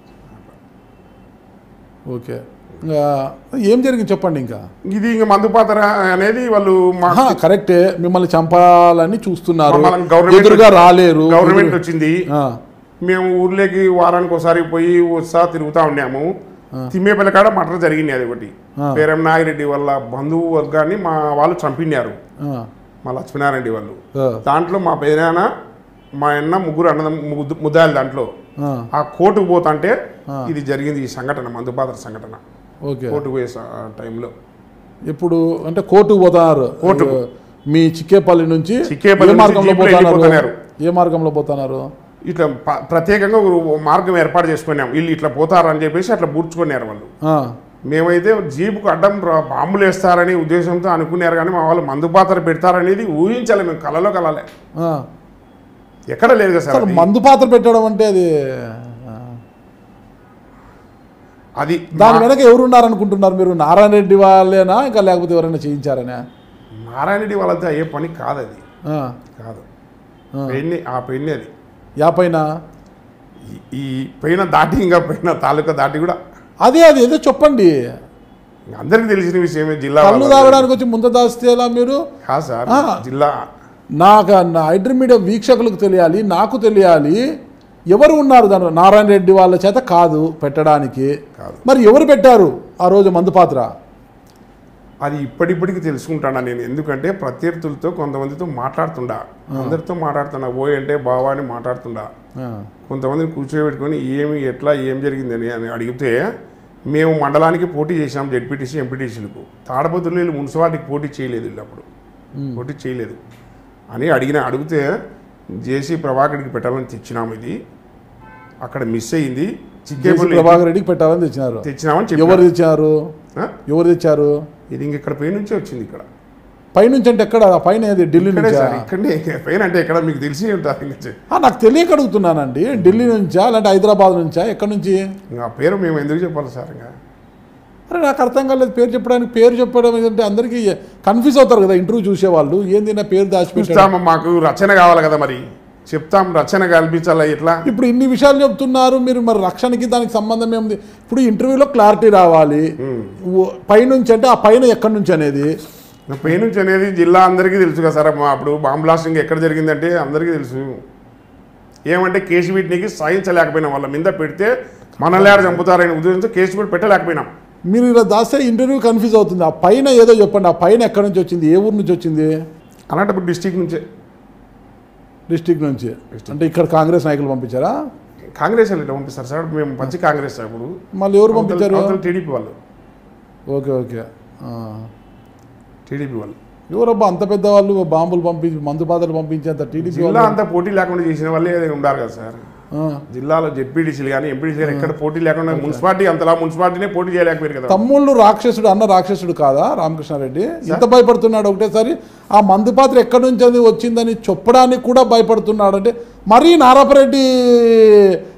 ఓకే ఇంకా ఏం జరిగింది చెప్పండి ఇంకా ఇది ఇంక మందుపాత్ర అనేది వాళ్ళు మా ఆహా, కరెక్టే మిమ్మల్ని చంపాలని చూస్తున్నారు మమ్మల్ని గవర్నమెంట్ ఎదురుగా రాలేరు గవర్నమెంట్ వచ్చింది ఆ, మేము ఊర్లోకి వారానికి ఒకసారి పోయి వస్తా తిరుగుతూ ఉన్నాము తిమ్మేపల్లి కాడ మటర్ జరిగింది అది ఒకటి ఆ. పేరం నాగిరెడ్డి వాళ్ళ బంధువు వర్గాన్ని మా వాళ్ళు చంపినారు ఆ, మా లక్ష్మీనారాయణ రెడ్డి వాళ్ళు ఆ, దాంట్లో మా పెదనాన్న మా అన్న ముగ్గురు అన్నదం ముగ్గు- ముద్దాయిలు దాంట్లో ఆ, ఆ కోర్టుకు పోతుంటే ఆ. ఇది జరిగింది ఈ సంఘటన మందుపాత్ర సంఘటన ఓకే కోర్టుకు పోయే స- టైంలో ఇప్పుడు అంటే కోర్టుకు పోతున్నారు కోర్టుకు. మీ చిక్కేపల్లి నుంచి చిక్కేపల్లి ఏ నుంచి మార్గంలో జీపులో పోతున్నారు వెళ్ళిపోతున్నారు. ఏ మార్గంలో పోతున్నారు ఇట్లా ప- ప్రత్యేకంగా ఒక మార్గం ఏర్పాటు చేసుకున్నాం వీళ్ళు ఇట్లా పోతారని చెప్పేసి అట్లా బూడ్చుకున్నారు వాళ్ళు ఆ, మేమైతే జీపుకు అడ్డం ర- బాంబులు వేస్తారని ఉద్దేశంతో అనుకున్నారు కానీ మా వాళ్ళు మందుపాత్ర పెడతారనేది ఊహించాలి మేము కలలో కలాలే ఆ. ఎక్కడ లేదు కదా సార్ అసలు అది. మందు పాత్ర పెట్టడం అంటే అది ఆ. అది దాని మా- వెనక ఎవరు ఉన్నారనుకుంటున్నారు మీరు నారాయణ రెడ్డి వాళ్ళేనా ఇంకా లేకపోతే ఎవరైనా చేయించారనే నారాయణ రెడ్డి వాళ్ళంతా అయ్యే పని కాదు అది ఆ, కాదు ఆ. పెన్ని ఆ పెన్ని అది యా పైన ఈ- ఈ పైన దాటి ఇంకా పైన తాలూకా దాటి కూడా అదే అది ఏదో చెప్పండి అందరికి తెలిసిన విషయమే జిల్లా కళ్ళు వాళ్ళకి. తాగడానికి వచ్చి ముందు దాస్తే ఎలా మీరు కాదు సార్ ఆ. జిల్లా నాకు నా ఐడ్రీ మీడియా వీక్షకులకు తెలియాలి నాకు తెలియాలి ఎవరు ఉన్నారు దాని నారాయణ రెడ్డి వాళ్ళ చేత కాదు పెట్టడానికి కాదు. మరి ఎవరు పెట్టారు ఆ రోజు మందు పాత్ర అది ఇప్పటిప్పటికి తెలుసుకుంటాను నేను ఎందుకంటే ప్రత్యర్థులతో కొంతమందితో మాట్లాడుతుండా అందరితో మాట్లాడుతున్నా ఓయ్ అంటే బావా అని మాట్లాడుతుండా ఆ, కొంతమందిని కూర్చోబెట్టుకొని ఏమి ఎట్లా ఏం జరిగిందని అని అడిగితే మేము మండలానికి పోటీ చేసాం జెడ్పీటీసీ ఎంపీటీసీలకు తాడపత్రులు వీళ్ళు మున్సిపాలిటీకి పోటీ చేయలేదు వీళ్ళు అప్పుడు పోటీ చేయలేదు అని అడిగిన అడిగితే జేసీ ప్రభాకర్కి పెట్టాలని తెచ్చినాము ఇది అక్కడ మిస్ అయింది జేసీ చిక్కేపల్లి ప్రభాకర్ రెడ్డికి పెట్టాలని తెచ్చినారు తెచ్చినామని ఎవరు చెప్పారు తెచ్చారు ఆ? ఎవరు తెచ్చారు ఇది ఇంక ఇక్కడ పై నుంచే వచ్చింది ఇక్కడ పైనుంచి అంటే ఎక్కడ ఆ పైన ఏది ఢిల్లీ ఇక్కడే నుంచా సార్ ఇక్కడనే పైన అంటే ఎక్కడ మీకు తెలిసి ఉంటుంది ఇంకా చె- ఆ, నాకు తెలియక అడుగుతున్నానండి ఢిల్లీ నుంచా లేదంటే హైదరాబాద్ నుంచా ఎక్కడి నుంచి ఇంకా ఆ పేరు మేము ఎందుకు చెప్పాలి సార్ ఇంకా అరే నాకు అర్థం కాలేదు పేరు చెప్పడానికి పేరు చెప్పడం ఏంటంటే అందరికీ కన్ఫ్యూజ్ అవుతారు కదా ఇంటర్వ్యూ చూసేవాళ్ళు ఏంది నా పేరు దాచిపెట్టాడు చూస్తాము మాకు రచన కావాలి కదా మరి చెప్తాం రచన కల్పించాలా ఎట్లా ఇప్పుడు ఇన్ని విషయాలు చెప్తున్నారు మీరు మరి రక్షణకి దానికి సంబంధం ఏముంది ఇప్పుడు ఇంటర్వ్యూలో క్లారిటీ రావాలి ఓ- పైనుంచి అంటే ఆ పైన ఎక్కడి నుంచి అనేది పై నుంచి అనేది జిల్లా అందరికీ తెలుసు కదా సార్ మా అప్పుడు బాంబ్ బ్లాస్టింగ్ ఎక్కడ జరిగిందంటే అందరికీ తెలుసు ఏమంటే కేసు వీటికి సాయించలేకపోయినాం వాళ్ళ మీద పెడితే మనల్ని ఆడ చంపుతారనే ఉద్దేశంతో కేసు కూడా పెట్టలేకపోయినాం మీరు ఇలా దాస్తే ఇంటర్వ్యూ కన్ఫ్యూజ్ అవుతుంది ఆ పైన ఏదో చెప్పండి ఆ పైన ఎక్కడి నుంచి వచ్చింది ఏ ఊరు నుంచి వచ్చింది అనంతపురం డిస్టిక్ నుంచే డిస్టిక్ నుంచి అంటే ఇక్కడ కాంగ్రెస్ నాయకులు పంపించారా కాంగ్రెస్ వాళ్ళు ఇట్లా పంపిస్తారు సార్ మేము మంచి కాంగ్రెస్ అప్పుడు మళ్ళీ ఎవరు పంపించారు టీడీపీ వాళ్ళు ఓకే ఓకే ఆ. టీడీపీ వాళ్ళు ఎవరబ్బా అంత పెద్ద వాళ్ళు బాంబులు పంపించి మందు పాతలు పంపించేంత టీడీపీ జిల్లా అంతా పోటీ లేకుండా చేసిన వాళ్ళే ఉండాలి కదా సార్ ఆ. జిల్లాలో జెడ్పీటీసీలు కానీ ఎంపీటీసీలు కానీ ఎక్కడ పోటీ లేకుండా మున్సిపాలిటీ అంతలా మున్సిపాలిటీనే పోటీ చేయలేకపోయారు కదా తమ్ముళ్ళు రాక్షసుడు అన్న రాక్షసుడు కాదా రామకృష్ణారెడ్డి ఎంత భయపడుతున్నాడు ఒకటేసారి ఆ మందు పాత్ర ఎక్కడి నుంచి అది వచ్చిందని చెప్పడానికి కూడా భయపడుతున్నాడు అంటే మరీ నారాపరెడ్డి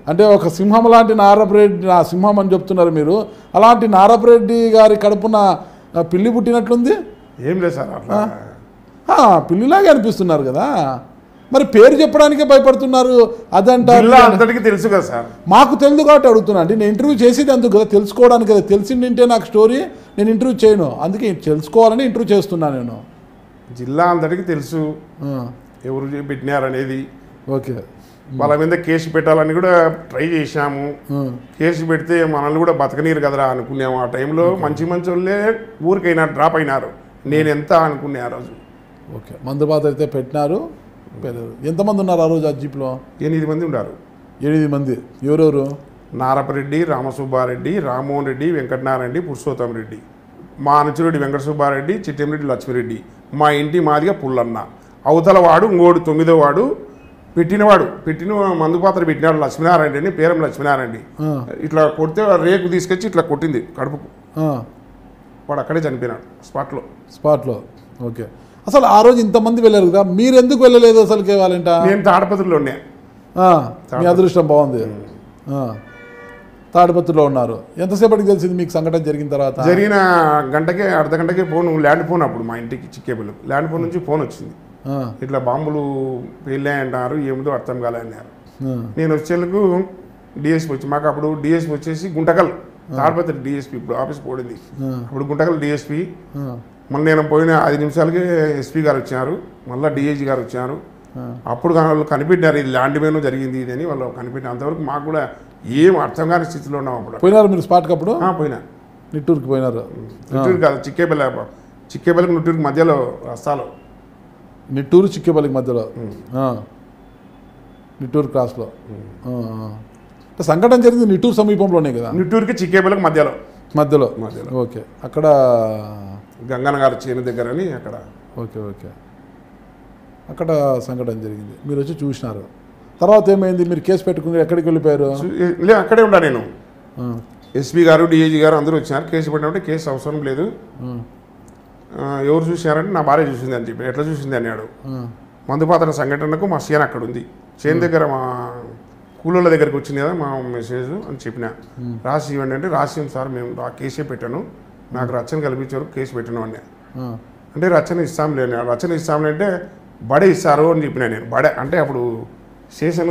అంటే ఒక సింహం లాంటి నారపరెడ్డి నా సింహం అని చెప్తున్నారు మీరు అలాంటి నారపరెడ్డి గారి కడుపున ఆ, పిల్లి పుట్టినట్లుంది ఏం లేదు సార్ అట్లా ఆ, పిల్లిలాగే అనిపిస్తున్నారు కదా మరి పేరు చెప్పడానికే భయపడుతున్నారు అదంటారు జిల్లా అంతటికి తెలుసు కదా సార్ మాకు తెలియదు కాబట్టి అడుగుతున్నా అంటే నేను ఇంటర్వ్యూ చేసేది అందుకు కదా తెలుసుకోవడానికి కదా తెలిసిండింటే నాకు స్టోరీ నేను ఇంటర్వ్యూ చేయను అందుకే తెలుసుకోవాలని ఇంటర్వ్యూ చేస్తున్నాను నేను జిల్లా అంతటికి తెలుసు ఆ, ఎవరు పెట్టినారు అనేది ఓకే వాళ్ళ మీద కేసు పెట్టాలని కూడా ట్రై చేశాము ఆ, కేసు పెడితే మనల్ని కూడా బతకనీరు కదరా అనుకున్నాము ఆ టైంలో మంచి మంచి వాళ్ళే ఊరికైనా డ్రాప్ అయినారు నేను ఎంత అనుకునే ఆ రోజు ఓకే మందుబాత అయితే పెట్టినారు పెట్టారు. ఎంతమంది ఉన్నారు ఆ రోజు ఆ జీప్లో ఎనిమిది మంది ఉన్నారు ఎనిమిది మంది ఎవరెవరు నారపరెడ్డి రామసుబ్బారెడ్డి రామ్మోహన్ రెడ్డి వెంకటనారాయణ రెడ్డి పురుషోత్తం రెడ్డి మా అనుచరుడి వెంకట సుబ్బారెడ్డి చిట్టెమిరెడ్డి లక్ష్మిరెడ్డి మా ఇంటి మాదిగా పుల్లన్న అవతల వాడు ఇంకోడు తొమ్మిదో వాడు పెట్టినవాడు పెట్టిన మందు పాత్ర పెట్టినాడు లక్ష్మీనారాయణ రెడ్డి పేరం లక్ష్మీనారాయణ రెడ్డి ఆ, ఇట్లా కొడితే రేకు తీసుకొచ్చి ఇట్లా కొట్టింది కడుపుకు ఆ, వాడు అక్కడే చనిపోయినాడు స్పాట్లో స్పాట్లో ఓకే అసలు ఆ రోజు ఇంతమంది వెళ్ళారు కదా మీరు ఎందుకు వెళ్ళలేదు అసలుకే వాళ్ళంట నేను తాడపత్రిలో ఉన్నా ఆ, మీ అదృష్టం బాగుంది ఆ, తాడిపత్రిలో ఉన్నారు ఎంతసేపటికి తెలిసింది మీకు సంఘటన జరిగిన తర్వాత జరిగిన గంటకే అర్ధ గంటకే ఫోన్ ల్యాండ్ ఫోన్ అప్పుడు మా ఇంటికి చిక్కేబుల్ ల్యాండ్ ఫోన్ నుంచి ఫోన్ వచ్చింది ఆ, ఇట్లా బాంబులు వెళ్ళాయి అంటారు ఏమిటో అర్థం కాలే అన్నారు ఆ, నేను వచ్చేందుకు డిఎస్పీ వచ్చి మాకు అప్పుడు డిఎస్పీ వచ్చేసి గుంటకల్ తాడిపత్రి డిఎస్పీ ఇప్పుడు ఆఫీస్ పోడింది ఆ, అప్పుడు గుంటకల్ డిఎస్పీ ఆ, మళ్ళీ నేను పోయిన ఐదు నిమిషాలకే ఎస్పీ గారు వచ్చారు మళ్ళీ డిఐజీ గారు వచ్చారు ఆ. అప్పుడు కా- వాళ్ళు కనిపెట్టారు ఇది ల్యాండ్ మేను జరిగింది ఇది అని వాళ్ళు కనిపెట్టారు అంతవరకు మాకు కూడా ఏం అర్థం కాని స్థితిలో ఉన్నాం అప్పుడు పోయినారు మీరు స్పాట్కి అప్పుడు ఆ, పోయినా నిట్టూరుకి పోయినారు చిత్తూరు కాదు చిక్కేపల్లి చిక్కేపల్లికి నుట్టూరుకి మధ్యలో రస్తాలో నిట్టూరు చిక్కేపల్లికి మధ్యలో ఆ. నిట్టూరు క్రాస్లో ఆ, ఆ. అంటే సంఘటన జరిగింది నిట్టూరు సమీపంలోనే కదా నిట్టూరుకి చిక్కేపల్లికి మధ్యలో మధ్యలో మధ్యలో. ఓకే అక్కడ గంగన్న గారు చేను దగ్గర అని అక్కడ ఓకే ఓకే అక్కడ సంఘటన జరిగింది మీరు వచ్చి చూసినారు తర్వాత ఏమైంది మీరు కేసు పెట్టుకుని ఎక్కడికి వెళ్ళిపోయారు చూ- లే అక్కడే ఉన్నా నేను ఆ, ఎస్పీ గారు డిఐజీ గారు అందరూ వచ్చినారు కేసు పెట్టినప్పుడు కేసు అవసరం లేదు ఆ, ఆ, ఎవరు చూశారంటే నా భార్య చూసింది అని చెప్పి ఎట్లా చూసింది అన్నాడు ఆ, మందుపాత్ర సంఘటనకు మా సీన్ అక్కడ ఉంది చేను దగ్గర మా కూలోళ్ళ దగ్గరికి వచ్చింది కదా మా మెసేజ్ అని చెప్పిన రాసి ఇవ్వండి అంటే రాసి ఇవ్వండి సార్ మేము ఆ కేసే పెట్టాను నాకు రచన కల్పించారు కేసు పెట్టాను అన్నా ఆ, అంటే రచన ఇస్తాంలే అన్నాడు రచన ఇస్తాంలే అంటే బడే ఇస్తారు అని చెప్పిన నేను బడే అంటే అప్పుడు స్టేషన్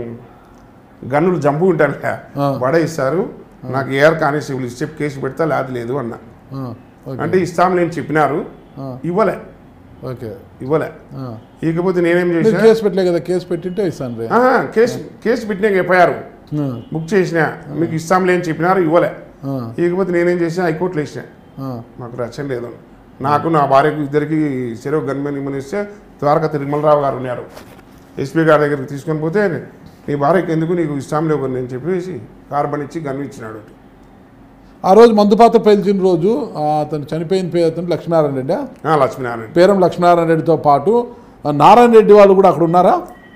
గన్నులు జంపు ఉంటాను ఆ. బడే ఇస్తారు నాకు ఏఆర్ కానిస్టేబుల్ ఇస్తే కేసు పెడతా లేదు లేదు అన్న ఆ, ఓకే అంటే ఇస్తాం నేను చెప్పినారు ఆ, ఇవ్వలే ఓకే ఇవ్వలే ఆ. ఇకపోతే నేనేం మీరు చేసిన కేసు పెట్టలే కదా కేసు పెట్టింటే ఇస్తాను రే ఆహా, కేసు కేసు పెట్టినాక ఎఫ్ఐఆర్ ఆ, బుక్ చేసిన మీకు ఇస్తాంలే అని చెప్పినారు ఇవ్వలే ఆ, ఇకపోతే నేనేం చేసిన హైకోర్టులో వేసిన ఆ, మాకు రచన లేదు నాకు నా భార్యకు ఇద్దరికి చెరువు గన్మెన్ ఇమ్మని ఇస్తే ద్వారకా తిరుమలరావు గారు ఉన్నారు ఎస్పీ గారి దగ్గరికి తీసుకొని పోతే నీ భార్యకి ఎందుకు నీకు ఇష్టం లేవు నేను చెప్పేసి కార్బన్ ఇచ్చి గన్ను ఇచ్చినాడు ఆ రోజు మందుపాత పేల్చిన రోజు ఆ, అతను చనిపోయిన పేరు అతను లక్ష్మీనారాయణ రెడ్డి ఆ, లక్ష్మీనారాయణ పేరం లక్ష్మీనారాయణ రెడ్డితో పాటు ఆ, నారాయణ రెడ్డి వాళ్ళు కూడా అక్కడ ఉన్నారా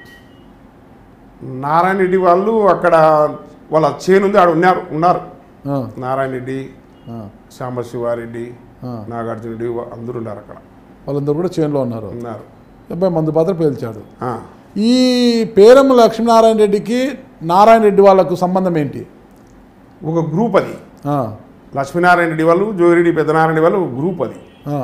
నారాయణ రెడ్డి వాళ్ళు అక్కడ వాళ్ళ చేను ఉంది ఆడ ఉన్నారు ఉన్నారు ఆ, నారాయణ రెడ్డి ఆ, సాంబశివారెడ్డి ఆ. నాగార్జున రెడ్డి వా- అందరూ ఉన్నారు అక్కడ వాళ్ళందరూ కూడా చేనులో ఉన్నారు ఉన్నారు అబ్బాయి మందుపాత్ర పేల్చాడు ఆ. ఈ పేరం లక్ష్మీనారాయణ రెడ్డికి నారాయణ రెడ్డి వాళ్ళకు సంబంధం ఏంటి ఒక గ్రూప్ అది ఆ, లక్ష్మీనారాయణ రెడ్డి వాళ్ళు జోగిరెడ్డి పెద్దనారాయణ రెడ్డి వాళ్ళు ఒక గ్రూప్ అది ఆ,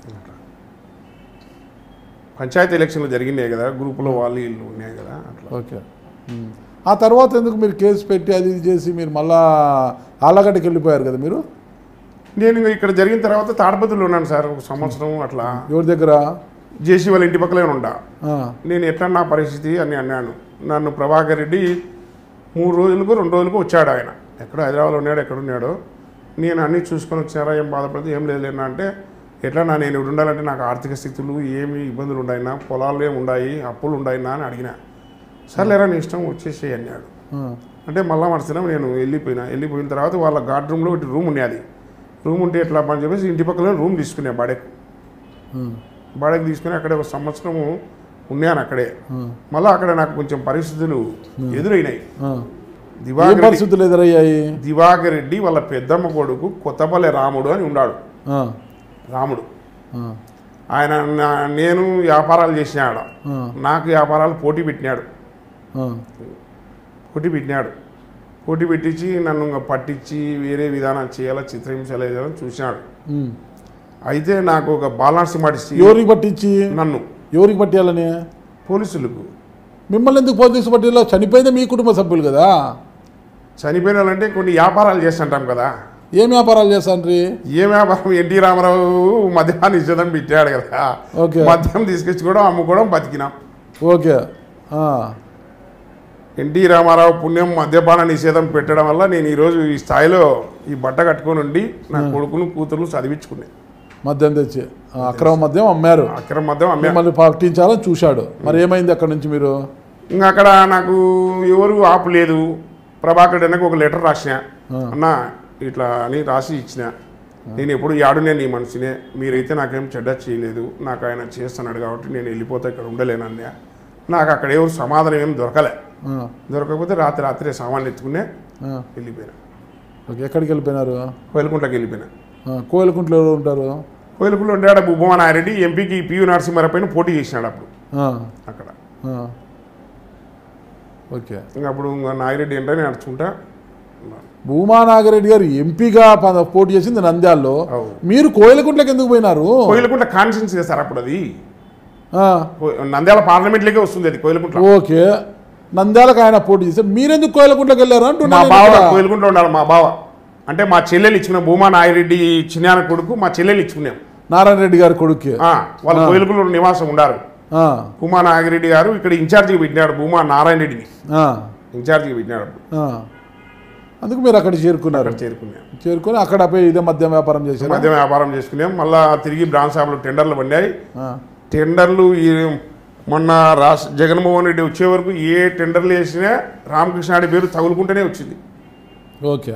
పంచాయతీ ఎలక్షన్లు జరిగినాయి కదా గ్రూపులో వాళ్ళు వీళ్ళు ఉన్నాయి కదా అట్లా ఓకే ఉమ్. ఆ తర్వాత ఎందుకు మీరు కేసు పెట్టి అది ఇది చేసి మీరు మళ్ళా ఆలగడ్డకి వెళ్ళిపోయారు కదా మీరు నేను ఇంకా ఇక్కడ జరిగిన తర్వాత తాడపత్రిలో ఉన్నాను సార్ ఒక సంవత్సరం అట్లా ఎవరి దగ్గర జేసీ వాళ్ళ ఇంటి పక్కలే ఉంటా ఆ, నేను ఎట్లా నా పరిస్థితి అని అన్నాను నన్ను ప్రభాకర్ రెడ్డి మూడు రోజులకు రెండు రోజులకు వచ్చాడు ఆయన ఎక్కడ హైదరాబాద్లో ఉన్నాడు ఎక్కడ ఉన్నాడో నేను అన్నీ చూసుకొని వచ్చారా ఏం బాధపడితే ఏం లేదు లేనా అంటే ఎట్లా నా నేను ఇక్కడ ఉండాలంటే నాకు ఆర్థిక స్థితులు ఏమి ఇబ్బందులు ఉన్నాయినా పొలాలు ఏమి ఉన్నాయి అప్పులు ఉన్నాయినా అని అడిగిన సర్లేరా నీ ఇష్టం వచ్చేసి అన్నాడు ఆ, అంటే మళ్ళా మరుసనం నేను వెళ్ళిపోయినా వెళ్ళిపోయిన తర్వాత వాళ్ళ గార్డ్ రూమ్లో ఒకటి రూమ్ ఉన్నది రూమ్ ఉంటే ఎట్లా అని చెప్పేసి ఇంటి పక్కన రూమ్ తీసుకున్నా బాడెక్ ఆ, బాడెక్ తీసుకుని అక్కడ ఒక సంవత్సరము ఉన్నాను అక్కడే ఆ, మళ్ళీ అక్కడ నాకు కొంచెం పరిస్థితులు ఎదురైనాయి ఆ. ఏం దివాకర్ రెడ్డి పరిస్థితులు ఎదురయ్యాయి దివాకర్ రెడ్డి వాళ్ళ పెద్దమ్మ కొడుకు కొత్తపల్లి రాముడు అని ఉన్నాడు ఆ, రాముడు ఆ, ఆయన నా- నేను వ్యాపారాలు చేసిన ఆడ ఆ, నాకు వ్యాపారాలు పోటీ పెట్టినాడు ఆ, పోటీ పెట్టినాడు పోటీ పెట్టించి నన్ను ఇంకా పట్టించి వేరే విధానం చేయాలా చిత్రహింసలు చేయాలని చూసినాడు ఉమ్. అయితే నాకు ఒక బాలాన్స్ మాటిసి ఎవరికి పట్టించి నన్ను ఎవరికి పట్టియాలని పోలీసులకు మిమ్మల్ని ఎందుకు పోలీసు పట్టిలో చనిపోయిందే మీ కుటుంబ సభ్యులు కదా చనిపోయిన వాళ్ళంటే కొన్ని వ్యాపారాలు చేస్తుంటాం కదా ఏం వ్యాపారాలు చేస్తాండ్రి ఏ వ్యాపారం ఎన్టీ రామారావు మద్యపాన నిషేధం పెట్టాడు కదా ఓకే మద్యం తీసుకొచ్చుకోవడం అమ్ముకోవడం బతికినాం ఓకే ఆ. ఎన్టీ రామారావు పుణ్యం మద్యపాన నిషేధం పెట్టడం వల్ల నేను ఈరోజు ఈ స్థాయిలో ఈ బట్ట కట్టుకొని ఉండి నా కొడుకును కూతురు చదివించుకున్నాను మద్యం తెచ్చి ఆ, అక్రమ మద్యం అమ్మారు అక్రమ మద్యం అమ్మే మిమ్మల్ని పట్టించాలని చూశాడు మరి ఏమైంది అక్కడ నుంచి మీరు ఇంకా అక్కడ నాకు ఎవరు ఆపు లేదు ప్రభాకర్ అన్నకు ఒక లెటర్ రాసిన అన్న ఇట్లా అని రాసి ఇచ్చిన నేను ఎప్పుడు యాడునే నీ మనిషినే మీరైతే నాకేం చెడ్డ చేయలేదు నాకు ఆయన చేస్తున్నాడు కాబట్టి నేను వెళ్ళిపోతే ఇక్కడ ఉండలేను అన్నయ్య నాకు అక్కడ ఎవరు సమాధానం ఏం దొరకలే ఆ, దొరకకపోతే రాత్రి రాత్రి సామాన్లు ఎత్తుకునే ఆ. వెళ్ళిపోయినా ఓకే ఎక్కడికి వెళ్ళిపోయినారు కోయిలకుంటకి వెళ్ళిపోయినా ఆ, కోయిలకుంట్లో ఎవరు ఉంటారు కోయిలకుంట ఉండే భువనారెడ్డి ఎంపీకి పియు నరసింహారావు పైన పోటీ చేసినాడు అప్పుడు ఆ, అక్కడ ఆ. ఓకే ఇంకా అప్పుడు ఇంకా నాగిరెడ్డి ఏంటని నడుచుకుంటా ఉన్నాను. భూమా నాగిరెడ్డి గారు ఎంపీగా ప- పోటీ చేసింది నంద్యాల్లో అవు. మీరు కోయిలకుంట్లకి ఎందుకు పోయినారు కోయిలకుంట కాన్స్టిట్యున్సీ సార్ అప్పుడు అది ఆ, కో- నంద్యాల పార్లమెంట్లోకే వస్తుంది అది కోయిలకుంట ఓకే నంద్యాలకు ఆయన పోటీ చేస్తే మీరెందుకు కోయిలకుంట్లకి వెళ్ళారు మా అంటున్నాను బావ నేను ఇక్కడ. కోయిలకుంట ఉండాలి మా బావ అంటే మా చెల్లెలు ఇచ్చిన భూమా నాగిరెడ్డి చిన్నాన కొడుకు మా చెల్లెలు ఇచ్చుకున్నాం నారాయణ రెడ్డి గారి కొడుక్కి ఆ, వాళ్ళు కోయిలకుంట నివాసం ఉండారు ఆ, భూమా నాగిరెడ్డి గారు ఇక్కడ ఇన్ఛార్జిగా పెట్టినాడు భూమా నారాయణ రెడ్డిని ఆ, ఇన్ఛార్జిగా పెట్టినాడు అప్పుడు. ఆ. అందుకు మీరు అక్కడ చేరుకున్నారు అక్కడ చేరుకున్నాం చేరుకొని అక్కడ పోయి ఇదే మద్యం వ్యాపారం చేశారు మధ్య వ్యాపారం చేసుకున్నాం మళ్ళా తిరిగి బ్రాంచ్ షాపులో టెండర్లు పడినాయి టెండర్లు ఈ మొన్న రాష్ట్ర జగన్మోహన్ రెడ్డి వచ్చే వరకు ఏ టెండర్లు వేసినా రామకృష్ణాడి పేరు తగులుకుంటూనే వచ్చింది ఓకే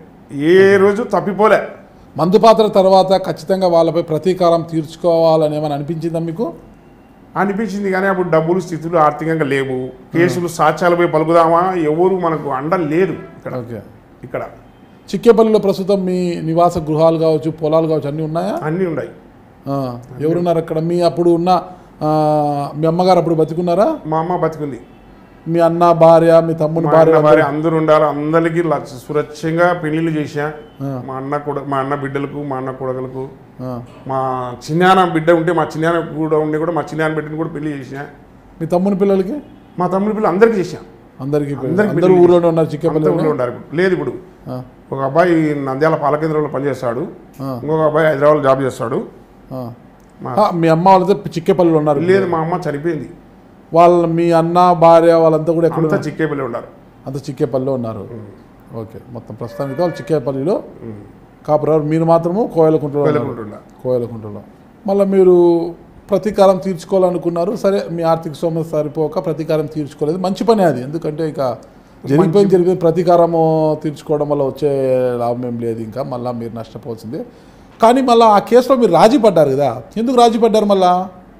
ఏ రోజు తప్పిపోలే మందు పాత్ర తర్వాత ఖచ్చితంగా వాళ్ళపై ప్రతీకారం తీర్చుకోవాలని ఏమైనా అనిపించిందా మీకు అనిపించింది కానీ అప్పుడు డబ్బులు స్థితులు ఆర్థికంగా లేవు కేసులు సాక్ష్యాలపై పలుకుదామా ఎవరు మనకు అండ లేదు ఇక్కడ ఓకే ఇక్కడ చిక్కేపల్లిలో ప్రస్తుతం మీ నివాస గృహాలు కావచ్చు పొలాలు కావచ్చు అన్నీ ఉన్నాయా అన్నీ ఉన్నాయి ఆ, ఎవరున్నారు అక్కడ మీ అప్పుడు ఉన్న ఆ, మీ అమ్మగారు అప్పుడు బతికున్నారా మా అమ్మ బతికుంది మీ అన్న భార్య మీ తమ్ముని మా భార్య అన్న భార్య అందరూ ఉండాలి అందరికీ లక్ష సురక్షంగా పెళ్లిళ్ళు చేశా ఆ. మా అన్న కూడా మా అన్న బిడ్డలకు మా అన్న కొడకలకు ఆ, మా చిన్నాన బిడ్డ ఉంటే మా చిన్నాన కూడా ఉండి కూడా మా చిన్నాన బిడ్డని కూడా పెళ్లి చేసిన మీ తమ్ముని పిల్లలకి మా తమ్ముడి పిల్లలు అందరికీ చేశాం అందరికీ పెళ్ళి. అందరికీ అందరూ పెళ్ళి ఊళ్ళోనే ఉన్నారు అంతా చిక్కేపల్లి ఊళ్ళో ఉండారు ఇప్పుడు లేదు ఇప్పుడు ఆ, ఒక అబ్బాయి నంద్యాల పాలకేంద్రంలో పనిచేస్తాడు ఆ. ఇంకొక అబ్బాయి హైదరాబాద్ జాబ్ చేస్తాడు ఆ. మా- ఆ, మీ అమ్మ వాళ్ళతో చిక్కేపల్లిలో ఉన్నారు లేదు మా అమ్మ చనిపోయింది వాళ్ళ మీ అన్న భార్య వాళ్ళంతా కూడా ఎక్కడ అంతా చిక్కేపల్లి ఉన్నారు అంత చిక్కేపల్లిలో ఉన్నారు ఓకే మొత్తం ప్రస్తుతానికి వాళ్ళు చిక్కేపల్లిలో కాపురారు మీరు మాత్రము కోయలకుంటలో ఉన్నారు. వెళ్ళకుంటున్నా కోయలకుంటలో మళ్ళీ మీరు ప్రతీకారం తీర్చుకోవాలనుకున్నారు సరే మీ ఆర్థిక స్తోమత సరిపోక ప్రతీకారం తీర్చుకోలేదు మంచి పని అది ఎందుకంటే ఇక జరిగిపోయింది జరిగిపోయింది ప్రతీకారము తీర్చుకోవడం వల్ల వచ్చే లాభం ఏం లేదు ఇంకా మళ్ళీ మీరు నష్టపోతుంది కానీ మళ్ళీ ఆ కేసులో మీరు రాజీ పడ్డారు కదా ఎందుకు రాజీ పడ్డారు మళ్ళా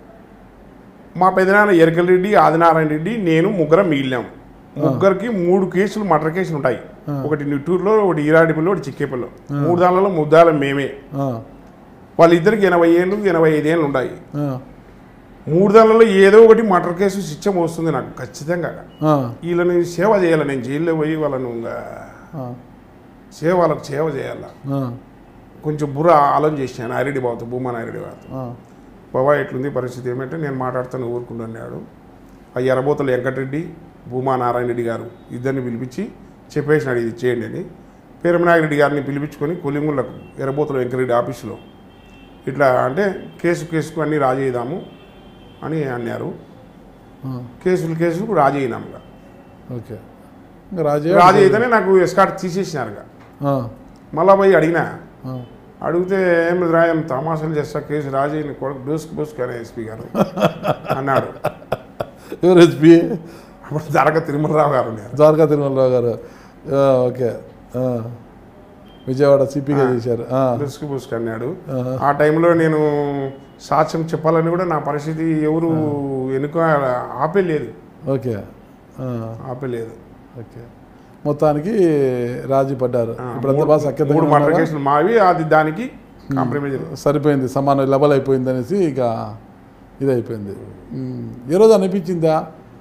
మా పెదనాన్న ఎరకల రెడ్డి ఆదినారాయణ రెడ్డి నేను ముగ్గురం మిగిలినాం ముగ్గురికి మూడు కేసులు మర్డర్ కేసులు ఉంటాయి ఒకటి నిట్టూరులో ఒకటి ఈరాడిపల్లిలో ఒకటి చిక్కేపల్లిలో మూడు దానిలో ముద్దాలం మేమే ఆ, వాళ్ళిద్దరికి ఎనభై ఏళ్ళు ఎనభై ఐదు ఏళ్ళు ఉన్నాయి ఆ, మూడు దానిలో ఏదో ఒకటి మర్డర్ కేసు శిక్ష వస్తుంది నాకు ఖచ్చితంగా ఆ, వీళ్ళని సేవ చేయాలి నేను జైల్లో పోయి వాళ్ళను ఇంకా ఆ, సేవ వాళ్ళకి సేవ చేయాల ఆ, కొంచెం బుర్ర ఆలోచన చేశాను నారెడ్డి బాబుతో భూమా నారెడ్డి బాబుతో ఆ, బాబా ఎట్లుంది పరిస్థితి ఏమంటే నేను మాట్లాడుతాను ఊరుకుంటున్నాడు ఆ ఎర్రబోతల వెంకటరెడ్డి భూమా నారాయణ రెడ్డి గారు ఇద్దరిని పిలిపించి చెప్పేసినాడు ఇది చేయండి అని పేరమనాగిరెడ్డి గారిని పిలిపించుకొని కొలింగులకు ఎర్రబోతల వెంకటరెడ్డి ఆఫీసులో ఇట్లా అంటే కేసు కేసుకు అన్నీ రాజేద్దాము అని అన్నారు ఆ, కేసులు కేసులు రాజేయినాము ఇక. ఓకే ఇంకా రాజే రాజీ అయితేనే నాకు ఎస్కాట్ తీసేసినారు ఇక. ఆ, మళ్ళా పోయి అడిగినా ఆ, అడిగితే ఏం రా ఏం తమాషాలు చేస్తా కేసు రాజయ్యని కొడుకు డోసుకు బోసుకు అనే ఎస్పీ గారు అన్నాడు ఎవరు ఎస్పీ అప్పుడు దరగ తిరుమలరావు గారు ఉన్నారు ద్వారకా తిరుమలరావు గారు ఆ, ఓకే ఆ, విజయవాడ సిపిగా చేశారు ఆ, డోసుకు బోసుకు అన్నాడు ఆహా. ఆ టైంలో నేను సాక్ష్యం చెప్పాలని కూడా నా పరిస్థితి ఎవరు వెనుక ఆపేలేదు ఓకే ఆ, ఆపేలేదు ఓకే మొత్తానికి రాజీ పడ్డారు ఆ, ఇప్పుడు అంతా మూడు- బాగా సఖ్యతగా మూడు మర్డర్ ఉన్నారా? కేసులు మావి అది దానికి కాంప్రమైజ్ సరిపోయింది సమానం లెవెల్ అయిపోయింది అనేసి ఇక ఇది అయిపోయింది ఉమ్. ఏ రోజు అనిపించిందా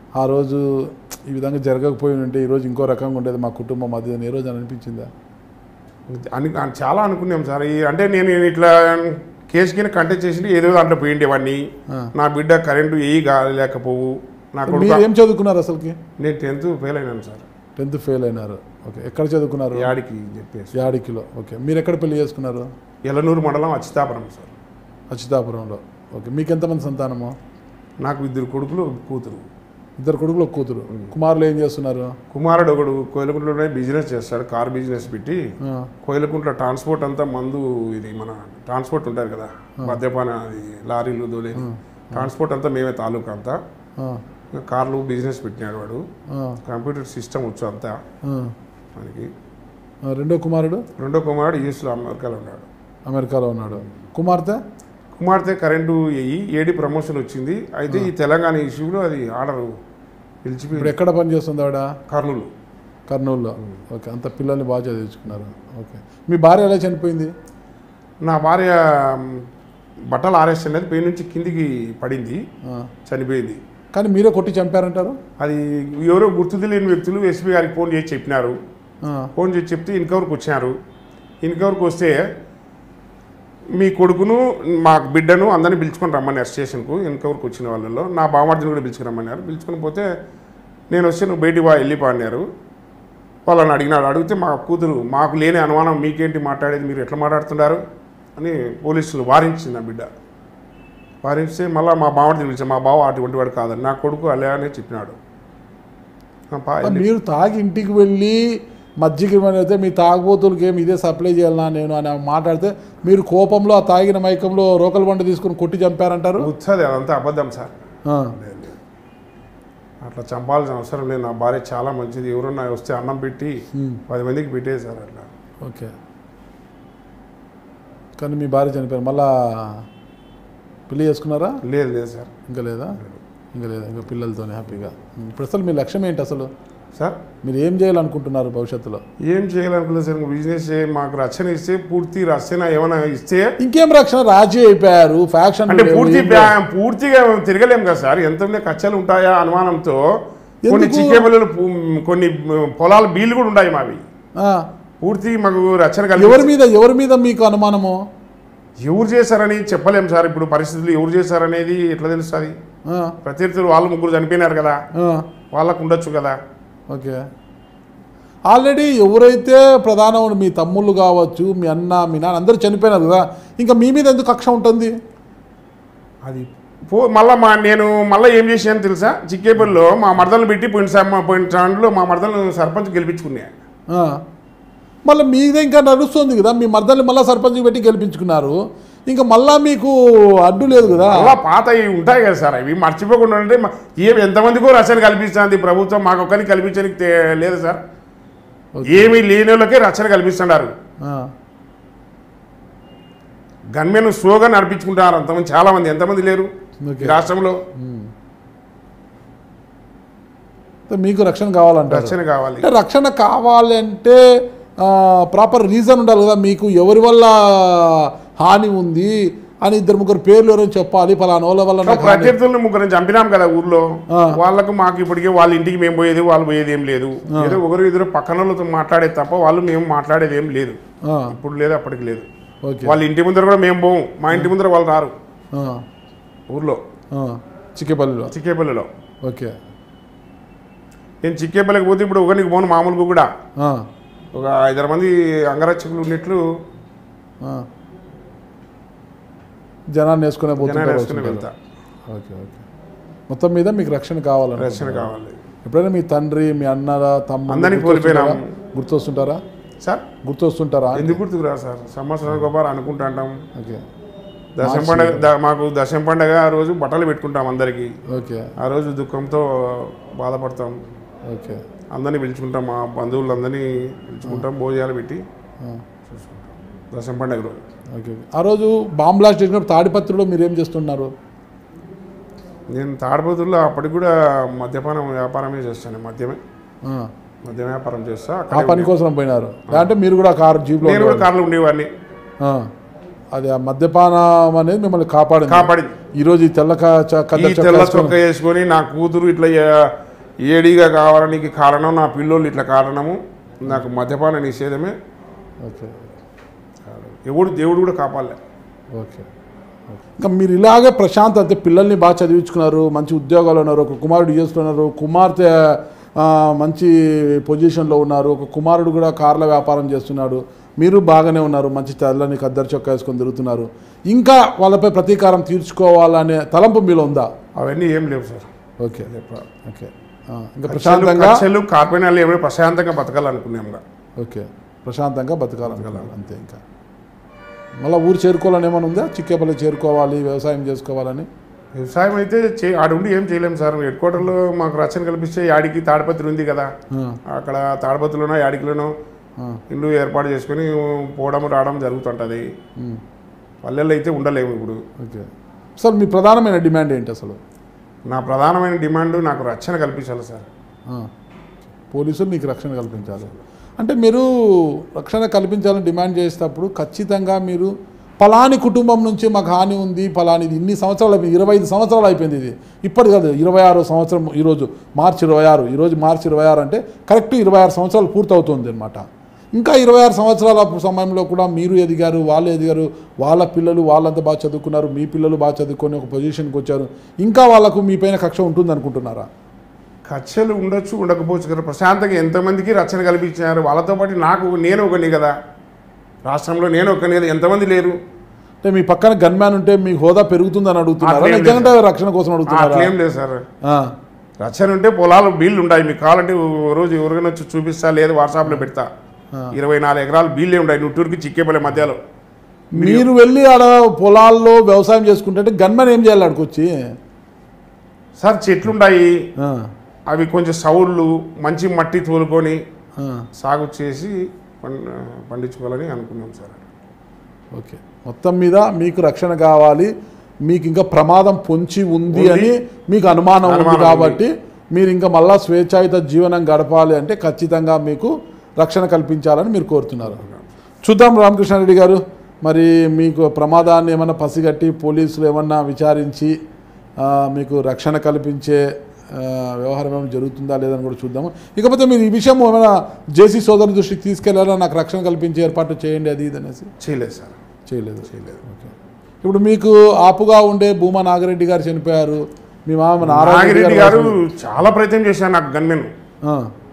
ఆ రోజు ఈ విధంగా జరగకపోయి ఉంటే ఈరోజు ఇంకో రకంగా ఉండేది మా కుటుంబం అది అని ఏ రోజు అని అనిపించిందా అని అని చాలా అనుకున్నాం సార్ ఈ అంటే నేను ఇట్లా కేసు కింద కంటెక్ట్ చేసి ఏదో దాంట్లో పోయిండేవాడిని ఆ. నా బిడ్డ కరెంటు ఏ లేకపోవు నా కొడుకు మీరు ఏం చదువుకున్నారు అసలుకి నేను టెన్త్ ఫెయిల్ అయినాను సార్ టెన్త్ ఫెయిల్ అయినారు ఓకే ఎక్కడ చదువుకున్నారు యాడికి చెప్పేసి యాడికిలో ఓకే మీరు ఎక్కడ పెళ్లి చేసుకున్నారు ఎలనూరు మండలం అచ్చితాపురం సార్ అచ్యుతాపురంలో ఓకే మీకు ఎంతమంది సంతానము నాకు ఇద్దరు కొడుకులు ఒక కూతురు ఇద్దరు కొడుకులు ఒక కూతురు కుమారులు ఏం చేస్తున్నారు కుమారుడు ఒకడు కోయిలకుంట్లోనే బిజినెస్ చేస్తాడు కార్ బిజినెస్ పెట్టి ఆ, కోయిలకుంట్ల ట్రాన్స్పోర్ట్ అంతా మందు ఇది మన ట్రాన్స్పోర్ట్ ఉంటారు కదా మద్యపాన అది లారీలు దోలేది ట్రాన్స్పోర్ట్ అంతా మేమే తాలూకా అంతా ఆ, ఇంకా కార్లు బిజినెస్ పెట్టినాడు వాడు ఆ, కంప్యూటర్ సిస్టమ్ వచ్చు అంతా ఆ. మనకి ఆ, రెండో కుమారుడు రెండో కుమారుడు యూఎస్లో అమెరికాలో ఉన్నాడు అమెరికాలో ఉన్నాడు కుమార్తె కుమార్తె కరెంటు అయ్యి ఏడి ప్రమోషన్ వచ్చింది అయితే ఈ తెలంగాణ ఇష్యూలో అది ఆర్డర్ ఇప్పుడు పిలిచిపోయి ఎక్కడ పని చేస్తుంది ఆవిడ కర్నూలు కర్నూలులో ఓకే అంత పిల్లల్ని బాగా చదివించుకున్నారు ఓకే మీ భార్య ఎలా చనిపోయింది నా భార్య మ్, బట్టలు ఆరేసి అనేది పై నుంచి కిందికి పడింది ఆ, చనిపోయింది కానీ మీరే కొట్టి చంపారంటారు అది ఎవరో గుర్తు తెలియని వ్యక్తులు ఎస్పీ గారికి ఫోన్ చేసి చెప్పినారు ఆ, ఫోన్ చేసి చెప్తే ఇన్కవర్కి వచ్చారు ఇన్కవర్కి వస్తే మీ కొడుకును మా బిడ్డను అందరిని పిలుచుకొని రమ్మన్నారు స్టేషన్కు ఇన్కవర్కి వచ్చిన వాళ్ళలో నా బామార్జిని కూడా పిలుచుకుని రమ్మన్నారు పిలుచుకొని పోతే నేను వస్తే నువ్వు బయటికి వా వెళ్ళిపో అన్నారు వాళ్ళని అడిగినాడు అడిగితే మా కూతురు మాకు లేని అనుమానం మీకేంటి మాట్లాడేది మీరు ఎట్లా మాట్లాడుతున్నారు అని పోలీసులు వారించింది నా బిడ్డ వారిస్తే మళ్ళీ మా బావడిని పిలిచాను మా బావ అటువంటి వాడు కాదని నా కొడుకు అలే అని చెప్పినాడు ఆ పా వెళ్ళి- మీరు తాగి ఇంటికి వెళ్ళి మజ్జిగ అయితే మీ తాగుబోతులకి ఏమి ఇదే సప్లై చేయాలనా నేను అని మాట్లాడితే మీరు కోపంలో ఆ తాగిన మైకంలో రోకల్ బండ తీసుకుని కొట్టి చంపారంటారు ఉత్సది అదంతా అబద్ధం సార్ ఆ, లేదు, లేదు. అట్లా చంపాల్సిన అవసరం లేదు నా భార్య చాలా మంచిది ఎవరన్నా వస్తే అన్నం పెట్టి ఉమ్, పది మందికి పెట్టేది సార్ అట్లా ఓకే కానీ మీ భార్య చనిపోయారు మళ్ళా పెళ్లి చేసుకున్నారా లేదు లేదు సార్ ఇంకా లేదా ఇంకా లేదా ఇంకా పిల్లలతోనే హ్యాపీగా ఉమ్, ఇప్పుడు అసలు మీ లక్ష్యం ఏంటి అసలు సార్ మీరు ఏం చేయాలనుకుంటున్నారు భవిష్యత్తులో ఏం చేయాలనుకోలేదు సార్ బిజినెస్ చేయ మాకు రక్షణ ఇస్తే పూర్తి రక్షణ ఏమైనా ఇస్తే ఇంకేం రక్షణ రాజీ అయిపోయారు ఫ్యాక్షన్ అంటే పూర్తి బ్యా- పూర్తిగా తిరగలేం కదా సార్ ఎంత ఉన్నాయి ఖర్చులు ఉంటాయా అనుమానంతో కొన్ని ఎందుకు? చిక్కేబలు కొన్ని పొలాల బీళ్ళు కూడా ఉన్నాయి మావి పూర్తి మాకు రక్షణ కలిగి ఎవరి మీద ఎవరి మీద మీకు అనుమానము ఎవరు చేశారని చెప్పలేం సార్ ఇప్పుడు పరిస్థితులు ఎవరు చేశారనేది ఎట్లా తెలుస్తుంది ఆ, ప్రత్యర్థులు వాళ్ళు ముగ్గురు చనిపోయినారు కదా ఆ, వాళ్ళకు ఉండొచ్చు కదా ఓకే ఆల్రెడీ ఎవరైతే ప్రధాన మీ తమ్ముళ్ళు కావచ్చు మీ అన్న మీ నాన్న అందరూ చనిపోయినారు కదా ఇంకా మీ మీద ఎందుకు కక్ష ఉంటుంది అది పో మళ్ళీ మా నేను మళ్ళీ ఏం చేశాను తెలుసా చిక్కేపల్లిలో మా మరదలను పెట్టి పోయిన సా- మా పోయిన స్టాండ్లో మా మరదలను సర్పంచ్ గెలిపించుకున్నా ఆ. మళ్ళీ మీదే ఇంకా నడుస్తుంది కదా మీ మర్దల్ని మళ్ళీ సర్పంచ్ పెట్టి గెలిపించుకున్నారు ఇంకా మళ్ళా మీకు అడ్డు లేదు కదా అలా పాత ఇవి ఉంటాయి కదా సార్ అవి మర్చిపోకుండా ఉంటే మ- ఏమి ఎంతమందికో రచన కల్పిస్తుంది ప్రభుత్వం మాకు ఒక్కరికి కల్పించడానికి తే- లేదు సార్ ఏమీ లేని వాళ్ళకే రచన కల్పిస్తున్నారు ఆ. గన్మెన్ స్లోగా నడిపించుకుంటున్నారు అంతమంది చాలా మంది ఎంతమంది లేరు ఓకే. ఈ రాష్ట్రంలో మీకు రక్షణ కావాలంటారు రచన కావాలి అంటే రక్షణ కావాలంటే ప్రాపర్ రీజన్ ఉండాలి కదా మీకు ఎవరి వల్ల హాని ఉంది అని ఇద్దరు ముగ్గురు పేర్లు ఎవరైనా చెప్పాలి పలానా వాళ్ళ వల్ల నాకు హాని- ప్రత్యర్థులను ముగ్గురు చంపినాం కదా ఊర్లో ఆ. వాళ్ళకు మాకు ఇప్పటికే వాళ్ళ ఇంటికి మేము పోయేది వాళ్ళు పోయేది ఏం లేదు ఏదో ఒకరు ఇద్దరు పక్కన వాళ్ళతో మాట్లాడేది తప్ప వాళ్ళు మేము మాట్లాడేది ఏం లేదు ఆ, ఇప్పుడు లేదు అప్పటికి లేదు ఓకే వాళ్ళ ఇంటి ముందర కూడా మేము పోము మా ఇంటి ముందర వాళ్ళు రారు ఆ, ఊర్లో ఆ, చిక్కేపల్లిలో చిక్కేపల్లిలో ఓకే నేను చిక్కేపల్లికి పోతే ఇప్పుడు ఒకరికి పోను మామూలుగా కూడా ఆ, ఒక ఐదారు మంది అంగరక్షకులు ఉన్నట్లు ఆ. జనాన్ని వేసుకునే జనాలు పోతుంటారు వేసుకుని వస్తుంటారు. వెళ్తా ఓకే ఓకే మొత్తం మీద మీకు రక్షణ కావాలని రక్షణ కావాలి ఎప్పుడైనా మీ తండ్రి మీ అన్న తమ్ముడు అందరినీ గుర్తొస్తుంటారా? కోల్పోయినాం. గుర్తొస్తుంటారా సార్ గుర్తొస్తుంటారా ఎందుకు గుర్తుకురా సార్ సంవత్సరానికి ఒకసారి అనుకుంటా అంటాం ఓకే దశం పండగ ద- మాకు దశం పండగ ఆ రోజు బట్టలు పెట్టుకుంటాం అందరికీ ఓకే ఆ రోజు దుఃఖంతో బాధపడతాం ఓకే అందరినీ పిలుచుకుంటాం మా బంధువులందరినీ పిలుచుకుంటాం భోజనాలు పెట్టి ఆ, దశం పండగ రోజు ఓకే ఆ రోజు బాంబ్ బ్లాస్ట్ చేసినప్పుడు తాడిపత్రిలో మీరు ఏం చేస్తున్నారు నేను తాడిపత్రుల్లో అప్పటికి కూడా మద్యపానం వ్యాపారమే చేస్తాను మద్యమే ఆ, మద్యం వ్యాపారం చేస్తా ఆ అక్కడే పని కోసం పోయినారు అంటే మీరు కూడా కారు జీప్లో నేను కూడా కార్లో ఉండేవాడిని ఆ, అది ఆ మద్యపానం అనేది మిమ్మల్ని కాపాడింది కాపాడింది. ఈరోజు ఈ తెల్ల క- చ- ఈ కద్దరు చొక్కా తెల్ల వేసుకొని- చొక్క వేసుకొని నా కూతురు ఇట్లా ఏ- ఏడిగా కావడానికి కారణం నా పిల్లోళ్ళు ఇట్లా కారణము నాకు మద్యపాన నిషేధమే ఓకే ఎవడు దేవుడు కూడా కాపాడలే ఓకే ఇంకా మీరు ఇలాగే ప్రశాంత్ అంటే పిల్లల్ని బాగా చదివించుకున్నారు మంచి ఉద్యోగాలు ఉన్నారు ఒక కుమారుడు చేస్తున్నారు కుమార్తె ఆ, మంచి పొజిషన్లో ఉన్నారు ఒక కుమారుడు కూడా కార్ల వ్యాపారం చేస్తున్నాడు మీరు బాగానే ఉన్నారు మంచి తెల్లని కద్దరు చొక్కా వేసుకొని తిరుగుతున్నారు ఇంకా వాళ్ళపై ప్రతీకారం తీర్చుకోవాలనే తలంపు మీలో ఉందా అవన్నీ ఏం లేవు సార్ ఓకే ఓకే ఆ, ఇంకా ప్రశాంతంగా కక్షలు కార్పణ్యాలు ఏమైనా ప్రశాంతంగా బతకాలనుకున్నాం ఇంకా. ఓకే ప్రశాంతంగా బతకాలనుకోవాలి అంతే ఇంకా మళ్ళీ ఊరు చేరుకోవాలని ఏమైనా ఉందా చిక్కేపల్లి చేరుకోవాలి వ్యవసాయం చేసుకోవాలని వ్యవసాయం అయితే చే ఆడుండి ఏం చేయలేము సార్ హెడ్ క్వార్టర్లో మాకు రచన కల్పిస్తే యాడికి తాడిపత్రి ఉంది కదా ఆ, అక్కడ తాడిపత్రిలోనో యాడికిలోనో ఆ, ఇల్లు ఏర్పాటు చేసుకొని పోవడం రావడం జరుగుతుంటుంది ఉమ్. పల్లెల్లో అయితే ఉండలేము ఇప్పుడు ఓకే సార్ మీ ప్రధానమైన డిమాండ్ ఏంటి అసలు నా ప్రధానమైన డిమాండ్ నాకు రక్షణ కల్పించాలి సార్ ఆ, పోలీసులు నీకు రక్షణ కల్పించాలి అంటే మీరు రక్షణ కల్పించాలని డిమాండ్ చేసేటప్పుడు ఖచ్చితంగా మీరు పలాని కుటుంబం నుంచి మాకు హాని ఉంది పలానిది ఇన్ని సంవత్సరాలు అయిపోయింది ఇరవై ఐదు సంవత్సరాలు అయిపోయింది ఇది ఇప్పటి కాదు ఇరవై ఆరో సంవత్సరం ఈరోజు మార్చి ఇరవై ఆరు ఈరోజు మార్చి ఇరవై ఆరు అంటే కరెక్ట్ ఇరవై ఆరు సంవత్సరాలు పూర్తవుతుంది అనమాట ఇంకా ఇరవై ఆరు సంవత్సరాల సమయంలో కూడా మీరు ఎదిగారు వాళ్ళు ఎదిగారు వాళ్ళ పిల్లలు వాళ్ళంతా బాగా చదువుకున్నారు మీ పిల్లలు బాగా చదువుకొని ఒక పొజిషన్కి వచ్చారు ఇంకా వాళ్ళకు మీ పైన కక్ష ఉంటుంది అనుకుంటున్నారా కక్షలు ఉండొచ్చు ఉండకపోవచ్చు కదా ప్రశాంతంగా ఎంతమందికి రక్షణ కల్పించారు వాళ్ళతో పాటు నాకు నేను ఒకని కదా రాష్ట్రంలో నేను ఒకని కదా ఎంతమంది లేరు అంటే మీ పక్కన గన్మ్యాన్ ఉంటే మీ హోదా పెరుగుతుందని అడుగుతున్నారా అట్లేం లేదు నిజంగా రక్షణ కోసం అడుగుతున్నారా అట్లేం లేదు సార్ ఆ, రక్షణ ఉంటే పొలాలు బీళ్ళు ఉంటాయి మీకు కావాలంటే ఓ రోజు ఎవరికైనా వచ్చి చూపిస్తా లేదు వాట్సాప్లో పెడతా ఇరవై నాలుగు ఎకరాలు బీళ్ళే ఉంటాయి నుట్టూరుకి చిక్కేపల్లి మధ్యలో మీరు వెళ్ళి ఆడ పొలాల్లో వ్యవసాయం చేసుకుంటే గన్మ్యాన్ ఏం చేయాలి ఆడికొచ్చి సార్ చెట్లు ఉన్నాయి ఆ, అవి కొంచెం సౌళ్ళు మంచి మట్టి తోలుకొని ఆ, సాగు చేసి పం- పండించుకోవాలని అనుకున్నాం సార్ ఓకే మొత్తం మీద మీకు రక్షణ కావాలి మీకు ఇంకా ప్రమాదం పొంచి ఉంది ఉంది. అని మీకు అనుమానం ఉంది అనుమానం కాబట్టి మీరు ఇంకా మళ్ళా స్వేచ్ఛాయుత జీవనం గడపాలి అంటే ఖచ్చితంగా మీకు రక్షణ కల్పించాలని మీరు కోరుతున్నారు చూద్దాం రామకృష్ణారెడ్డి గారు మరి మీకు ప్రమాదాన్ని ఏమన్నా పసిగట్టి పోలీసులు ఏమన్నా విచారించి ఆ, మీకు రక్షణ కల్పించే ఆ, వ్యవహారం ఏమైనా జరుగుతుందా లేదని కూడా చూద్దాము ఇకపోతే మీరు ఈ విషయం ఏమైనా జేసీ సోదరుల దృష్టికి తీసుకెళ్లారా నాకు రక్షణ కల్పించే ఏర్పాటు చేయండి అది ఇది అనేసి చేయలేదు సార్ చేయలేదు చేయలేదు ఓకే ఇప్పుడు మీకు ఆపుగా ఉండే భూమా నాగిరెడ్డి గారు చనిపోయారు మీ మామ నారాయణ నాగిరెడ్డి గారు చాలా ప్రయత్నం చేశాడు నాకు గన్మెన్ ఆ,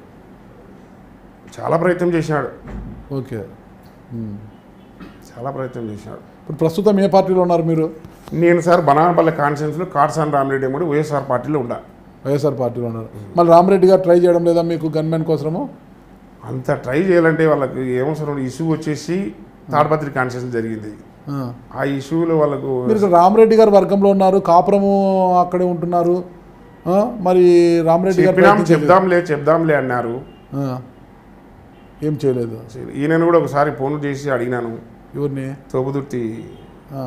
చాలా ప్రయత్నం చేశాడు ఓకే ఉమ్. చాలా ప్రయత్నం చేశాడు ఇప్పుడు ప్రస్తుతం ఏ పార్టీలో ఉన్నారు మీరు నేను సార్ బనానపల్లి కాన్ఫరెన్స్లో కాట్సాన్ రామిరెడ్డి కూడా వైఎస్ఆర్ పార్టీలో ఉండా వైఎస్ఆర్ పార్టీలో ఉన్నారు మళ్ళీ రామరెడ్డి గారు ట్రై చేయడం లేదా మీకు గన్మెన్ కోసము అంత ట్రై చేయాలంటే వాళ్ళకి ఏమవసరం ఇష్యూ వచ్చేసి తాడపత్రి కాన్ఫరెన్స్ జరిగింది ఆ. ఆ ఇష్యూలో వాళ్ళకు మీరు ఇక్కడ రామరెడ్డి గారు వర్గంలో ఉన్నారు కాపురము అక్కడే ఉంటున్నారు ఆ, మరి రామరెడ్డి గారు చెప్పినాం ప్రయత్నం చేయలేదు. చెప్దాంలే చెప్దాంలే అన్నారు ఆ. ఏం చేయలేదు ఈయనను కూడా ఒకసారి ఫోన్ చేసి అడిగినాను ఎవరిని తోపుదుర్తి ఆ.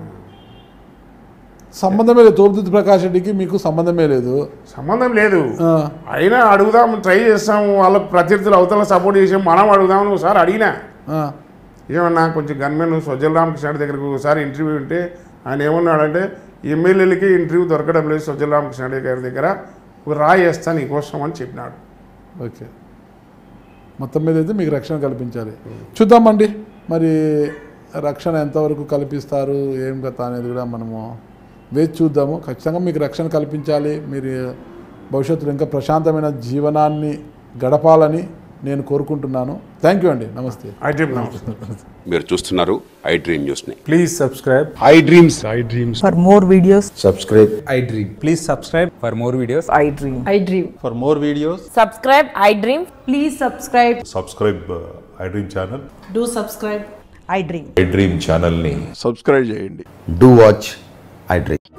సంబంధమే లేదు తోపుదుద్ది ప్రకాష్ రెడ్డికి మీకు సంబంధమే లేదు సంబంధం లేదు ఆ. అయినా అడుగుదాం ట్రై చేస్తాం వాళ్ళకు ప్రత్యర్థులు అవతల సపోర్ట్ చేసాం మనం అడుగుదామని ఒకసారి అడిగినా ఆ. ఏమన్నా కొంచెం గన్మెన్ సజ్జల రామకృష్ణ దగ్గరికి ఒకసారి ఇంటర్వ్యూ ఉంటే ఆయన ఏమన్నాడంటే ఎమ్మెల్యేలకి ఇంటర్వ్యూ దొరకడం లేదు సజ్జల రామకృష్ణ గారి దగ్గర ఒక రాయి వేస్తా నీకోసం అని చెప్పినాడు ఓకే మొత్తం మీద అయితే మీకు రక్షణ కల్పించాలి చూద్దామండి మరి రక్షణ ఎంతవరకు కల్పిస్తారు ఏం కథ అనేది కూడా మనము వేచి చూద్దాము ఖచ్చితంగా మీకు రక్షణ కల్పించాలి మీరు భవిష్యత్తులో ఇంకా ప్రశాంతమైన జీవనాన్ని గడపాలని నేను కోరుకుంటున్నాను థ్యాంక్ యూ అండి నమస్తే ఐ చెప్పినా మీరు చూస్తున్నారు ఐ డ్రీమ్ న్యూస్ని Please subscribe. I dreams For more videos, subscribe I dream. Please subscribe for more videos. I dream. I dream. For more videos. Subscribe, I dream. Please subscribe. Subscribe I dream channel Do subscribe. I dream. I dream ఛానల్ని do watch i dream